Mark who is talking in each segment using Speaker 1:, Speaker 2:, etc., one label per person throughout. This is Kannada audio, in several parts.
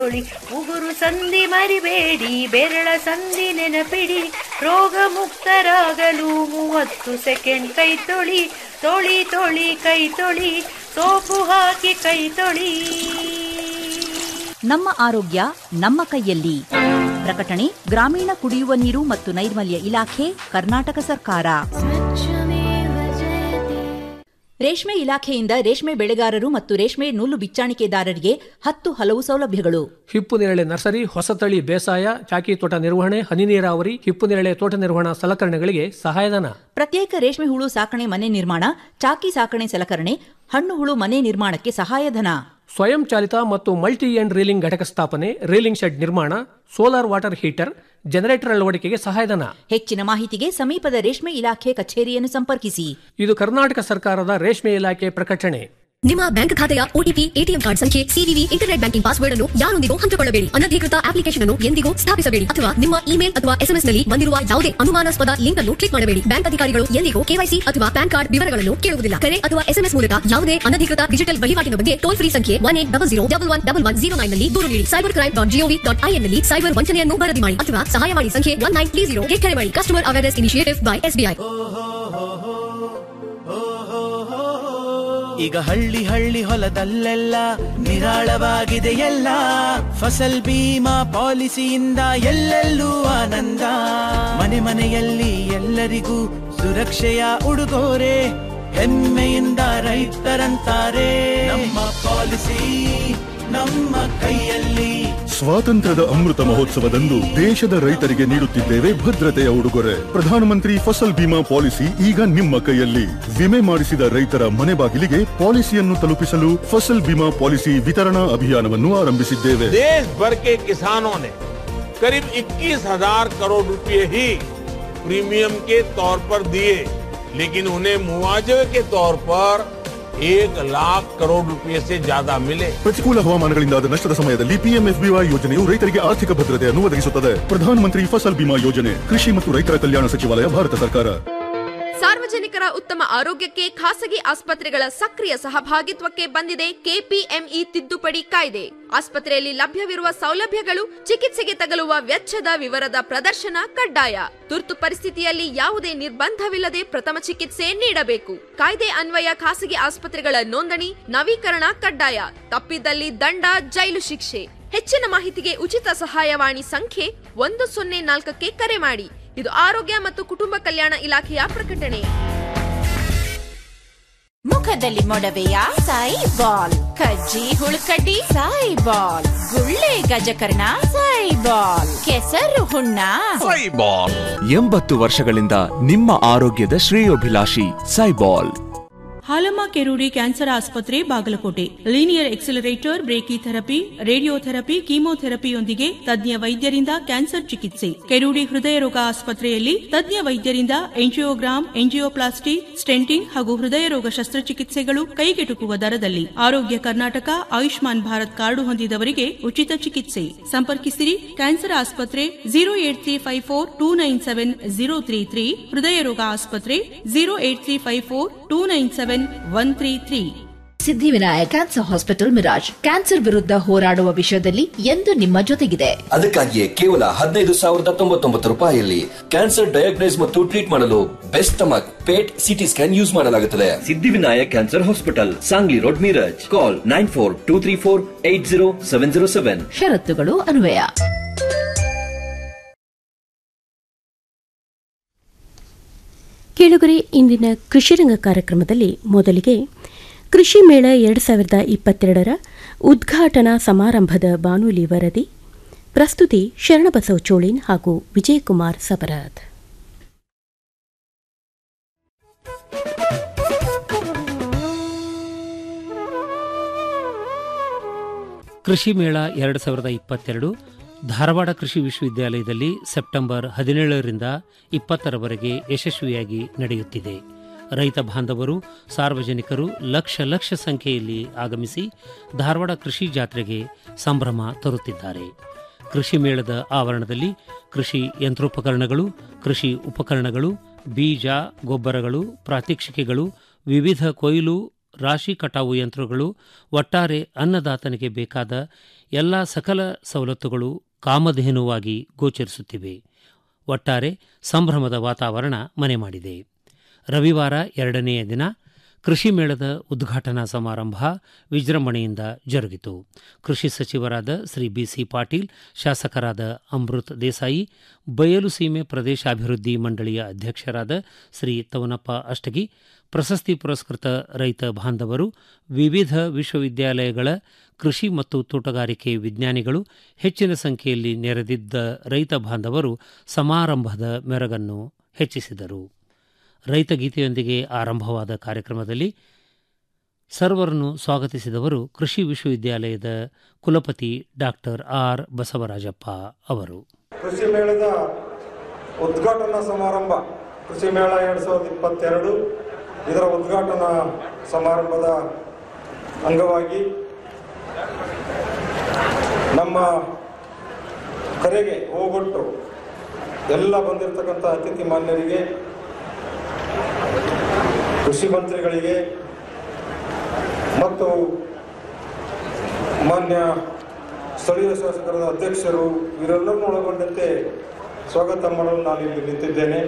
Speaker 1: ತೊಳಿ ಉಗುರು ಸಂಧಿ ಮರಿಬೇಡಿ ಬೆರಳ ಸಂಧಿ ನೆನಪಿಡಿ ರೋಗ ಮುಕ್ತರಾಗಲು ಮೂವತ್ತು ಸೆಕೆಂಡ್ ಕೈ ತೊಳಿ ತೊಳಿ ತೊಳಿ ಕೈ ತೊಳಿ ಸೋಪು ಹಾಕಿ ಕೈ ತೊಳಿ
Speaker 2: ನಮ್ಮ ಆರೋಗ್ಯ ನಮ್ಮ ಕೈಯಲ್ಲಿ ಪ್ರಕಟಣೆ ಗ್ರಾಮೀಣ ಕುಡಿಯುವ ನೀರು ಮತ್ತು ನೈರ್ಮಲ್ಯ ಇಲಾಖೆ ಕರ್ನಾಟಕ ಸರ್ಕಾರ ರೇಷ್ಮೆ ಇಲಾಖೆಯಿಂದ ರೇಷ್ಮೆ ಬೆಳೆಗಾರರು ಮತ್ತು ರೇಷ್ಮೆ ನೂಲು ಬಿಚ್ಚಾಣಿಕೆದಾರರಿಗೆ ಹತ್ತು ಹಲವು ಸೌಲಭ್ಯಗಳು
Speaker 3: ಹಿಪ್ಪು ನೇರಳೆ ನರ್ಸರಿ ಹೊಸತಳಿ ಬೇಸಾಯ ಚಾಕಿ ತೋಟ ನಿರ್ವಹಣೆ ಹನಿ ನೀರಾವರಿ ಹಿಪ್ಪು ನೇರಳೆ ತೋಟ ನಿರ್ವಹಣಾ ಸಲಕರಣೆಗಳಿಗೆ ಸಹಾಯಧನ
Speaker 2: ಪ್ರತ್ಯೇಕ ರೇಷ್ಮೆ ಹುಳು ಸಾಕಣೆ ಮನೆ ನಿರ್ಮಾಣ ಚಾಕಿ ಸಾಕಣೆ ಸಲಕರಣೆ ಹಣ್ಣು ಹುಳು ಮನೆ ನಿರ್ಮಾಣಕ್ಕೆ ಸಹಾಯಧನ
Speaker 3: ಸ್ವಯಂ ಚಾಲಿತ ಮತ್ತು ಮಲ್ಟಿ ಎಂಡ್ ರೀಲಿಂಗ್ ಘಟಕ ಸ್ಥಾಪನೆ ರೀಲಿಂಗ್ ಶೆಡ್ ನಿರ್ಮಾಣ ಸೋಲಾರ್ ವಾಟರ್ ಹೀಟರ್ ಜನರೇಟರ್ ಅಳವಡಿಕೆಗೆ ಸಹಾಯಧನ
Speaker 2: ಹೆಚ್ಚಿನ ಮಾಹಿತಿಗೆ ಸಮೀಪದ ರೇಷ್ಮೆ ಇಲಾಖೆ ಕಚೇರಿಯನ್ನು ಸಂಪರ್ಕಿಸಿ
Speaker 3: ಇದು ಕರ್ನಾಟಕ ಸರ್ಕಾರದ ರೇಷ್ಮೆ ಇಲಾಖೆ ಪ್ರಕಟಣೆ
Speaker 4: ನಿಮ್ಮ ಬ್ಯಾಂಕ್ ಖಾತೆಯ ಒಟಿಪಿ ಎಟಿಎಂ ಕಾರ್ಡ್ ಸಂಖ್ಯೆ ಸಿವಿವಿ ಇಂಟರ್ನೆಟ್ ಬ್ಯಾಂಕಿಂಗ್ ಪಾಸ್ವರ್ಡ್ ಅನ್ನು ಯಾರೊಂದಿಗೂ ಹಂಚಿಕೊಳ್ಳಬೇಡಿ ಅನಧಿಕೃತ ಅಪ್ಲಿಕೇಶನ್ ಅನ್ನು ಎಂದಿಗೂ ಸ್ಥಾಪಿಸಬೇಡಿ ಅಥವಾ ನಿಮ್ಮ ಇಮೇಲ್ ಅಥವಾ ಎಸ್ಎಂಎಸ್ ನಲ್ಲಿ ಬಂದಿರುವ ಯಾವುದೇ ಅನುಮಾನಾಸ್ಪದ ಲಿಂಕ್ ಅನ್ನು ಕ್ಲಿಕ್ ಮಾಡಬೇಡಿ ಬ್ಯಾಂಕ್ ಅಧಿಕಾರಿಗಳು ಎಂದಿಗೂ ಕೆವೈಸಿ ಅಥವಾ ಪ್ಯಾನ್ ಕಾರ್ಡ್ ವಿವರಗಳನ್ನು ಕೇಳುವುದಿಲ್ಲ ಕರೆ ಅಥವಾ ಎಸ್ಎಂಎಸ್ ಮೂಲಕ ಯಾವುದೇ ಅನಧಿಕೃತ ಡಿಜಿಟಲ್ ವಹಿವಾಟಿನ ಬಗ್ಗೆ ಟೋಲ್ ಫ್ರೀ ಸಂಖ್ಯೆ one eight double zero double one double one zero nine ನಲ್ಲಿ ದೂರು ನೀಡಿ cyber crime dot gov dot in ನಲ್ಲಿ ಸೈಬರ್ ವಂಚನೆಯನ್ನು ವರದಿ ಮಾಡಿ ಅಥವಾ ಸಹಾಯವಾಣಿ ಸಂಖ್ಯೆ ಒನ್ ನೈನ್ ತ್ರೀ ಜೀರೋ ಕರೆ ಮಾಡಿ customer awareness initiative by SBI
Speaker 5: ಈಗ ಹಳ್ಳಿ ಹಳ್ಳಿ ಹೊಲದಲ್ಲೆಲ್ಲ ನಿರಾಳವಾಗಿದೆ ಎಲ್ಲ ಫಸಲ್ ಬೀಮಾ ಪಾಲಿಸಿಯಿಂದ ಎಲ್ಲೆಲ್ಲೂ ಆನಂದ ಮನೆ ಮನೆಯಲ್ಲಿ ಎಲ್ಲರಿಗೂ ಸುರಕ್ಷೆಯ ಉಡುಗೊರೆ ಹೆಮ್ಮೆಯಿಂದ ರೈತರಂತಾರೆ ನಮ್ಮ ಪಾಲಿಸಿ ನಮ್ಮ ಕೈಯಲ್ಲಿ
Speaker 6: ಸ್ವಾತಂತ್ರ್ಯದ ಅಮೃತ ಮಹೋತ್ಸವದಂದು ದೇಶದ ರೈತರಿಗೆ ನೀಡುತ್ತಿದ್ದೇವೆ ಭದ್ರತೆಯ ಉಡುಗೊರೆ ಪ್ರಧಾನಮಂತ್ರಿ ಫಸಲ್ ಬಿಮಾ ಪಾಲಿಸಿ ಈಗ ನಿಮ್ಮ ಕೈಯಲ್ಲಿ ವಿಮೆ ಮಾಡಿಸಿದ ರೈತರ ಮನೆ ಬಾಗಿಲಿಗೆ ಪಾಲಿಸಿಯನ್ನು ತಲುಪಿಸಲು ಫಸಲ್ ಬಿಮಾ ಪಾಲಿಸಿ ವಿತರಣಾ ಅಭಿಯಾನವನ್ನು ಆರಂಭಿಸಿದ್ದೇವೆ
Speaker 7: देश भर के किसानों ने करीब 21,000 करोड़ रुपए ही प्रीमियम के तौर पर दिए लेकिन उन्हें मुआवजे के तौर पर एक लाख करोड़ रुपए से ज्यादा मिले
Speaker 6: ಪ್ರತಿಕೂಲ ಹವಾಮಾನಗಳಿಂದಾದ ನಷ್ಟದ ಸಮಯದಲ್ಲಿ ಪಿಎಂಎಫ್ಬಿವೈ ಯೋಜನೆಯು ರೈತರಿಗೆ ಆರ್ಥಿಕ ಭದ್ರತೆಯನ್ನು ಒದಗಿಸುತ್ತದೆ ಪ್ರಧಾನಮಂತ್ರಿ ಫಸಲ್ ಬಿಮಾ ಯೋಜನೆ ಕೃಷಿ ಮತ್ತು ರೈತರ ಕಲ್ಯಾಣ ಸಚಿವಾಲಯ ಭಾರತ ಸರ್ಕಾರ
Speaker 8: ಸಾರ್ವಜನಿಕರ ಉತ್ತಮ ಆರೋಗ್ಯಕ್ಕೆ ಖಾಸಗಿ ಆಸ್ಪತ್ರೆಗಳ ಸಕ್ರಿಯ ಸಹಭಾಗಿತ್ವಕ್ಕೆ ಬಂದಿದೆ ಕೆಪಿಎಂಇ ತಿದ್ದುಪಡಿ ಕಾಯ್ದೆ ಆಸ್ಪತ್ರೆಯಲ್ಲಿ ಲಭ್ಯವಿರುವ ಸೌಲಭ್ಯಗಳು ಚಿಕಿತ್ಸೆಗೆ ತಗಲುವ ವೆಚ್ಚದ ವಿವರದ ಪ್ರದರ್ಶನ ಕಡ್ಡಾಯ ತುರ್ತು ಪರಿಸ್ಥಿತಿಯಲ್ಲಿ ಯಾವುದೇ ನಿರ್ಬಂಧವಿಲ್ಲದೆ ಪ್ರಥಮ ಚಿಕಿತ್ಸೆ ನೀಡಬೇಕು ಕಾಯ್ದೆ ಅನ್ವಯ ಖಾಸಗಿ ಆಸ್ಪತ್ರೆಗಳ ನೋಂದಣಿ ನವೀಕರಣ ಕಡ್ಡಾಯ ತಪ್ಪಿದ್ದಲ್ಲಿ ದಂಡ ಜೈಲು ಶಿಕ್ಷೆ ಹೆಚ್ಚಿನ ಮಾಹಿತಿಗೆ ಉಚಿತ ಸಹಾಯವಾಣಿ ಸಂಖ್ಯೆ ಒಂದು ಸೊನ್ನೆ ನಾಲ್ಕಕ್ಕೆ ಕರೆ ಮಾಡಿ ಇದು ಆರೋಗ್ಯ ಮತ್ತು ಕುಟುಂಬ ಕಲ್ಯಾಣ ಇಲಾಖೆಯ ಪ್ರಕಟಣೆ
Speaker 9: ಮುಖದಲ್ಲಿ ಮೊಡವೆಯ ಸಾಯಿ ಬಾಲ್ ಕಜ್ಜಿ ಹುಳುಕಡ್ಡಿ ಸಾಯಿ ಬಾಲ್ ಗುಳ್ಳೆ ಗಜಕರ್ಣ ಸಾಯಿ ಬಾಲ್ ಕೆಸರು ಹುಣ್ಣ
Speaker 10: ಎಂಬತ್ತು ವರ್ಷಗಳಿಂದ ನಿಮ್ಮ ಆರೋಗ್ಯದ ಶ್ರೇಯೋಭಿಲಾಷಿ ಸೈಬಾಲ್
Speaker 11: ಹಾಲಮ್ಮ ಕೆರೂಡಿ ಕ್ಯಾನ್ಸರ್ ಆಸ್ಪತ್ರೆ Bagalkote linear accelerator brachytherapy radiotherapy ಕೀಮೋಥೆರಪಿಯೊಂದಿಗೆ ತಜ್ಞ ವೈದ್ಯರಿಂದ ಕ್ಯಾನ್ಸರ್ ಚಿಕಿತ್ಸೆ ಕೆರೂಡಿ ಹೃದಯ ರೋಗ ಆಸ್ಪತ್ರೆಯಲ್ಲಿ ತಜ್ಞ ವೈದ್ಯರಿಂದ ಎಂಜಿಯೋಗ್ರಾಮ್ ಎಂಜಿಯೋಪ್ಲಾಸ್ಟಿ ಸ್ಟೆಂಟಿಂಗ್ ಹಾಗೂ ಹೃದಯ ರೋಗ ಶಸ್ತ್ರಚಿಕಿತ್ಸೆಗಳು ಕೈಗೆಟುಕುವ ದರದಲ್ಲಿ ಆರೋಗ್ಯ ಕರ್ನಾಟಕ ಆಯುಷ್ಮಾನ್ ಭಾರತ್ ಕಾರ್ಡು ಹೊಂದಿದವರಿಗೆ ಉಚಿತ ಚಿಕಿತ್ಸೆ ಸಂಪರ್ಕಿಸಿರಿ ಕ್ಯಾನ್ಸರ್ ಆಸ್ಪತ್ರೆ zero eight three five four two nine seven zero three three ಹೃದಯ ರೋಗ ಆಸ್ಪತ್ರೆ zero eight three five four two nine seven one three three
Speaker 12: Siddhivinayak cancer hospital Miraj cancer ವಿರುದ್ಧ ಹೋರಾಡುವ ವಿಷಯದಲ್ಲಿ ಎಂದು ನಿಮ್ಮ ಜೊತೆಗಿದೆ
Speaker 13: ಅದಕ್ಕಾಗಿಯೇ ಕೇವಲ ಹದಿನೈದು ಸಾವಿರದ ತೊಂಬತ್ತೊಂಬತ್ತು ರೂಪಾಯಿಯಲ್ಲಿ ಕ್ಯಾನ್ಸರ್ ಡಯಾಗ್ನೈಸ್ ಮತ್ತು ಟ್ರೀಟ್ ಮಾಡಲು best stomach PET CT scan use ಮಾಡಲಾಗುತ್ತದೆ Siddhivinayak cancer hospital Sangli road Miraj call nine four two three four eight zero seven zero seven
Speaker 12: ಷರತ್ತುಗಳು ಅನ್ವಯ
Speaker 14: ಕೇಳುಗರೆ ಇಂದಿನ ಕೃಷಿರಂಗ ಕಾರ್ಯಕ್ರಮದಲ್ಲಿ ಮೊದಲಿಗೆ ಕೃಷಿ ಮೇಳ ಎರಡು ಸಾವಿರದ ಇಪ್ಪತ್ತೆರಡರ ಉದ್ಘಾಟನಾ ಸಮಾರಂಭದ ಬಾನುಲಿ ವರದಿ ಪ್ರಸ್ತುತಿ ಶರಣಬಸವ ಚೋಳಿನ್ ಹಾಗೂ ವಿಜಯಕುಮಾರ್ ಸಬರಾದ್
Speaker 15: ಕೃಷಿ ಮೇಳ ಎರಡು ಸಾವಿರದ ಇಪ್ಪತ್ತೆರಡು ಧಾರವಾಡ ಕೃಷಿ ವಿಶ್ವವಿದ್ಯಾಲಯದಲ್ಲಿ ಸೆಪ್ಟೆಂಬರ್ ಹದಿನೇಳರಿಂದ ಇಪ್ಪತ್ತರವರೆಗೆ ಯಶಸ್ವಿಯಾಗಿ ನಡೆಯುತ್ತಿದೆ ರೈತ ಬಾಂಧವರು ಸಾರ್ವಜನಿಕರು ಲಕ್ಷ ಲಕ್ಷ ಸಂಖ್ಯೆಯಲ್ಲಿ ಆಗಮಿಸಿ ಧಾರವಾಡ ಕೃಷಿ ಜಾತ್ರೆಗೆ ಸಂಭ್ರಮ ತರುತ್ತಿದ್ದಾರೆ ಕೃಷಿ ಮೇಳದ ಆವರಣದಲ್ಲಿ ಕೃಷಿ ಯಂತ್ರೋಪಕರಣಗಳು ಕೃಷಿ ಉಪಕರಣಗಳು ಬೀಜ ಗೊಬ್ಬರಗಳು ಪ್ರಾತ್ಯಕ್ಷಿಕೆಗಳು ವಿವಿಧ ಕೊಯ್ಲು ರಾಶಿ ಕಟಾವು ಯಂತ್ರಗಳು ಒಟ್ಟಾರೆ ಅನ್ನದಾತನಿಗೆ ಬೇಕಾದ ಎಲ್ಲ ಸಕಲ ಸವಲತ್ತುಗಳು ಕಾಮಧೇನುವಾಗಿ ಗೋಚರಿಸುತ್ತಿವೆ ಒಟ್ಟಾರೆ ಸಂಭ್ರಮದ ವಾತಾವರಣ ಮನೆ ಮಾಡಿದೆ ರವಿವಾರ ಎರಡನೆಯ ದಿನ ಕೃಷಿ ಮೇಳದ ಉದ್ಘಾಟನಾ ಸಮಾರಂಭ ವಿಜೃಂಭಣೆಯಿಂದ ಜರುಗಿತು ಕೃಷಿ ಸಚಿವರಾದ ಶ್ರೀ ಬಿಸಿ ಪಾಟೀಲ್ ಶಾಸಕರಾದ ಅಮೃತ್ ದೇಸಾಯಿ ಬಯಲು ಸೀಮೆ ಪ್ರದೇಶಾಭಿವೃದ್ಧಿ ಮಂಡಳಿಯ ಅಧ್ಯಕ್ಷರಾದ ಶ್ರೀ ತವನಪ್ಪ ಅಷ್ಟಗಿ ಪ್ರಶಸ್ತಿ ಪುರಸ್ಕೃತ ರೈತ ಬಾಂಧವರು ವಿವಿಧ ವಿಶ್ವವಿದ್ಯಾಲಯಗಳ ಕೃಷಿ ಮತ್ತು ತೋಟಗಾರಿಕೆ ವಿಜ್ಞಾನಿಗಳು ಹೆಚ್ಚಿನ ಸಂಖ್ಯೆಯಲ್ಲಿ ನೆರೆದಿದ್ದ ರೈತ ಬಾಂಧವರು ಸಮಾರಂಭದ ಮೆರಗನ್ನು ಹೆಚ್ಚಿಸಿದರು ರೈತ ಗೀತೆಯೊಂದಿಗೆ ಆರಂಭವಾದ ಕಾರ್ಯಕ್ರಮದಲ್ಲಿ ಸರ್ವರನ್ನು ಸ್ವಾಗತಿಸಿದವರು ಕೃಷಿ ವಿಶ್ವವಿದ್ಯಾಲಯದ ಕುಲಪತಿ ಡಾಕ್ಟರ್ ಆರ್ ಬಸವರಾಜಪ್ಪ ಅವರು
Speaker 16: ಕೃಷಿ ಮೇಳದ ಉದ್ಘಾಟನಾ ಸಮಾರಂಭ ಕೃಷಿ ಮೇಳ ಎರಡು ಸಾವಿರದ ಇಪ್ಪತ್ತೆರಡು ಇದರ ಉದ್ಘಾಟನಾ ಸಮಾರಂಭದ ಅಂಗವಾಗಿ ನಮ್ಮ ಕರೆಗೆ ಹೋಗೊಟ್ಟು ಎಲ್ಲ ಬಂದಿರತಕ್ಕಂಥ ಅತಿಥಿ ಮಾನ್ಯರಿಗೆ ಕೃಷಿ ಮಂತ್ರಿಗಳಿಗೆ ಮತ್ತು ಮಾನ್ಯ ಸ್ಥಳೀಯ ಶಾಸಕರ ಅಧ್ಯಕ್ಷರು ಇವರೆಲ್ಲರನ್ನು ಒಳಗೊಂಡಂತೆ ಸ್ವಾಗತ ಮಾಡಲು ನಾನು ಇಲ್ಲಿ ನಿಂತಿದ್ದೇನೆ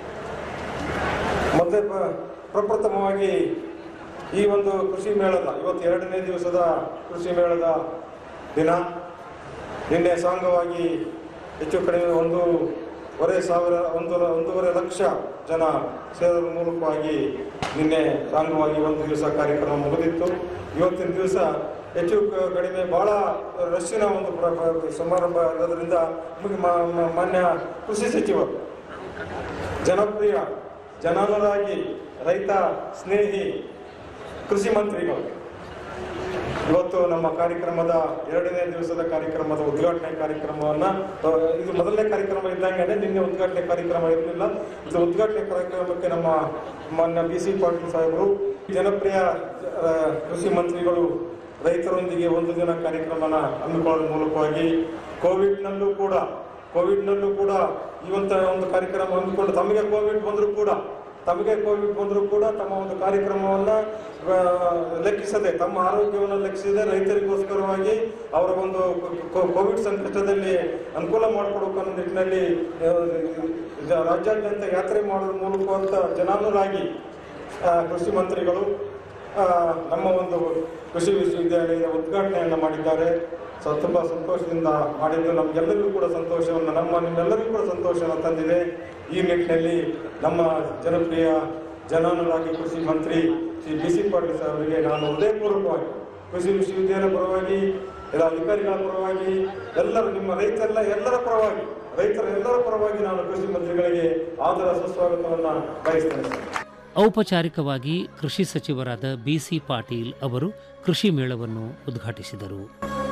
Speaker 16: ಮತ್ತೆ ಪ್ರ- ಪ್ರಪ್ರಥಮವಾಗಿ ಈ ಒಂದು ಕೃಷಿ ಮೇಳದ ಇವತ್ತು ಎರಡನೇ ದಿವಸದ ಕೃಷಿ ಮೇಳದ ದಿನ ನಿನ್ನೆ ಸಾಂಗವಾಗಿ ಹೆಚ್ಚು ಕಡಿಮೆ ಒಂದೂವರೆ ಸಾವಿರ ಒಂದು ಒಂದೂವರೆ ಲಕ್ಷ ಜನ ಸೇರುವ ಮೂಲಕವಾಗಿ ನಿನ್ನೆ ಸಾಂಗವಾಗಿ ಒಂದು ದಿವಸ ಕಾರ್ಯಕ್ರಮ ಮುಗಿದಿತ್ತು ಇವತ್ತಿನ ದಿವಸ ಹೆಚ್ಚು ಕ- ಕಡಿಮೆ ಬಹಳ ರಶ್ಶಿನ ಒಂದು ಪ್ರ- ಪ್ರ- ಸಮಾರಂಭ ಇರೋದ್ರಿಂದ ನಮಗೆ ಮಾ- ಮಾ- ಮಾನ್ಯ ಕೃಷಿ ಸಚಿವರು ಜನಪ್ರಿಯ ಜನಾನುರಾಗಿ ರೈತ ಸ್ನೇಹಿ ಕೃಷಿ ಮಂತ್ರಿಗಳು ಇವತ್ತು ನಮ್ಮ ಕಾರ್ಯಕ್ರಮದ ಎರಡನೇ ದಿವಸದ ಕಾರ್ಯಕ್ರಮದ ಉದ್ಘಾಟನೆ ಕಾರ್ಯಕ್ರಮವನ್ನ ಆ, ಇದು ಮೊದಲನೇ ಕಾರ್ಯಕ್ರಮ ಇದ್ದಂಗೆ ನಿನ್ನೆ ಉದ್ಘಾಟನೆ ಕಾರ್ಯಕ್ರಮ ಇರಲಿಲ್ಲ ಇದು ಉದ್ಘಾಟನೆ ಕಾರ್ಯಕ್ರಮಕ್ಕೆ ನಮ್ಮ ಮಾನ್ಯ ಬಿ ಸಿ ಪಾಟೀಲ್ ಸಾಹೇಬರು ಜನಪ್ರಿಯ ಆ, ಕೃಷಿ ಮಂತ್ರಿಗಳು ರೈತರೊಂದಿಗೆ ಒಂದು ದಿನ ಕಾರ್ಯಕ್ರಮನ ಹಮ್ಮಿಕೊಳ್ಳುವ ಮೂಲಕವಾಗಿ ಕೋವಿಡ್ನಲ್ಲೂ ಕೂಡ ಕೋವಿಡ್ನಲ್ಲೂ ಕೂಡ ಇವಂತ ಒಂದು ಕಾರ್ಯಕ್ರಮ ಹಮ್ಮಿಕೊಂಡು ತಮಗೆ ಕೋವಿಡ್ ಬಂದರೂ ಕೂಡ ತಮಗೆ ಕೋವಿಡ್ ಬಂದರೂ ಕೂಡ ತಮ್ಮ ಒಂದು ಕಾರ್ಯಕ್ರಮವನ್ನ ಆ, ಲೆಕ್ಕಿಸದೆ ತಮ್ಮ ಆರೋಗ್ಯವನ್ನು ಲೆಕ್ಕಿಸದೆ ರೈತರಿಗೋಸ್ಕರವಾಗಿ ಅವರ ಒಂದು ಕೋ- ಕೋವಿಡ್ ಸಂಕಷ್ಟದಲ್ಲಿ ಅನುಕೂಲ ಮಾಡಿಕೊಡಬೇಕು ಅನ್ನೋ ನಿಟ್ಟಿನಲ್ಲಿ ಆ, ಜ- ರಾಜ್ಯಾದ್ಯಂತ ಯಾತ್ರೆ ಮಾಡೋದ್ರ ಮೂಲಕ ಜನಾನುರಾಗಿ ಆ, ಕೃಷಿ ಮಂತ್ರಿಗಳು ಆ, ನಮ್ಮ ಒಂದು ಕೃಷಿ ವಿಶ್ವವಿದ್ಯಾಲಯದ ಉದ್ಘಾಟನೆಯನ್ನು ಮಾಡಿದ್ದಾರೆ ಸೊ ತುಂಬ ಸಂತೋಷದಿಂದ ಮಾಡಿದ್ದು ನಮಗೆಲ್ಲರಿಗೂ ಕೂಡ ಸಂತೋಷವನ್ನು ನಮ್ಮ ನಿಮ್ಮೆಲ್ಲರಿಗೂ ಕೂಡ ಸಂತೋಷವನ್ನು ತಂದಿದೆ ಈ ನಿಟ್ಟಿನಲ್ಲಿ ನಮ್ಮ ಜನಪ್ರಿಯ ಜನಾನುರಾಗಿ ಕೃಷಿ ಮಂತ್ರಿ ಶ್ರೀ ಬಿ ಸಿ ಪಾಟೀಲ್ ಸಾಹೇಬರಿಗೆ ನಾನು ಹೃದಯಪೂರ್ವಕವಾಗಿ ಕೃಷಿ ವಿಶ್ವವಿದ್ಯಾಲಯ ಪರವಾಗಿ ಎಲ್ಲ ಅಧಿಕಾರಿಗಳ ಪರವಾಗಿ ಎಲ್ಲರೂ ನಿಮ್ಮ ರೈತರೆಲ್ಲ ಎಲ್ಲರ ಪರವಾಗಿ ರೈತರ ಎಲ್ಲರ ಪರವಾಗಿ ನಾನು ಕೃಷಿ ಮಂತ್ರಿಗಳಿಗೆ ಆದರ ಸುಸ್ವಾಗತವನ್ನು ಬಯಸ್ತೇನೆ ಸರ್.
Speaker 15: ಔಪಚಾರಿಕವಾಗಿ ಕೃಷಿ ಸಚಿವರಾದ ಬಿಸಿ ಪಾಟೀಲ್ ಅವರು ಕೃಷಿ ಮೇಳವನ್ನು ಉದ್ಘಾಟಿಸಿದರು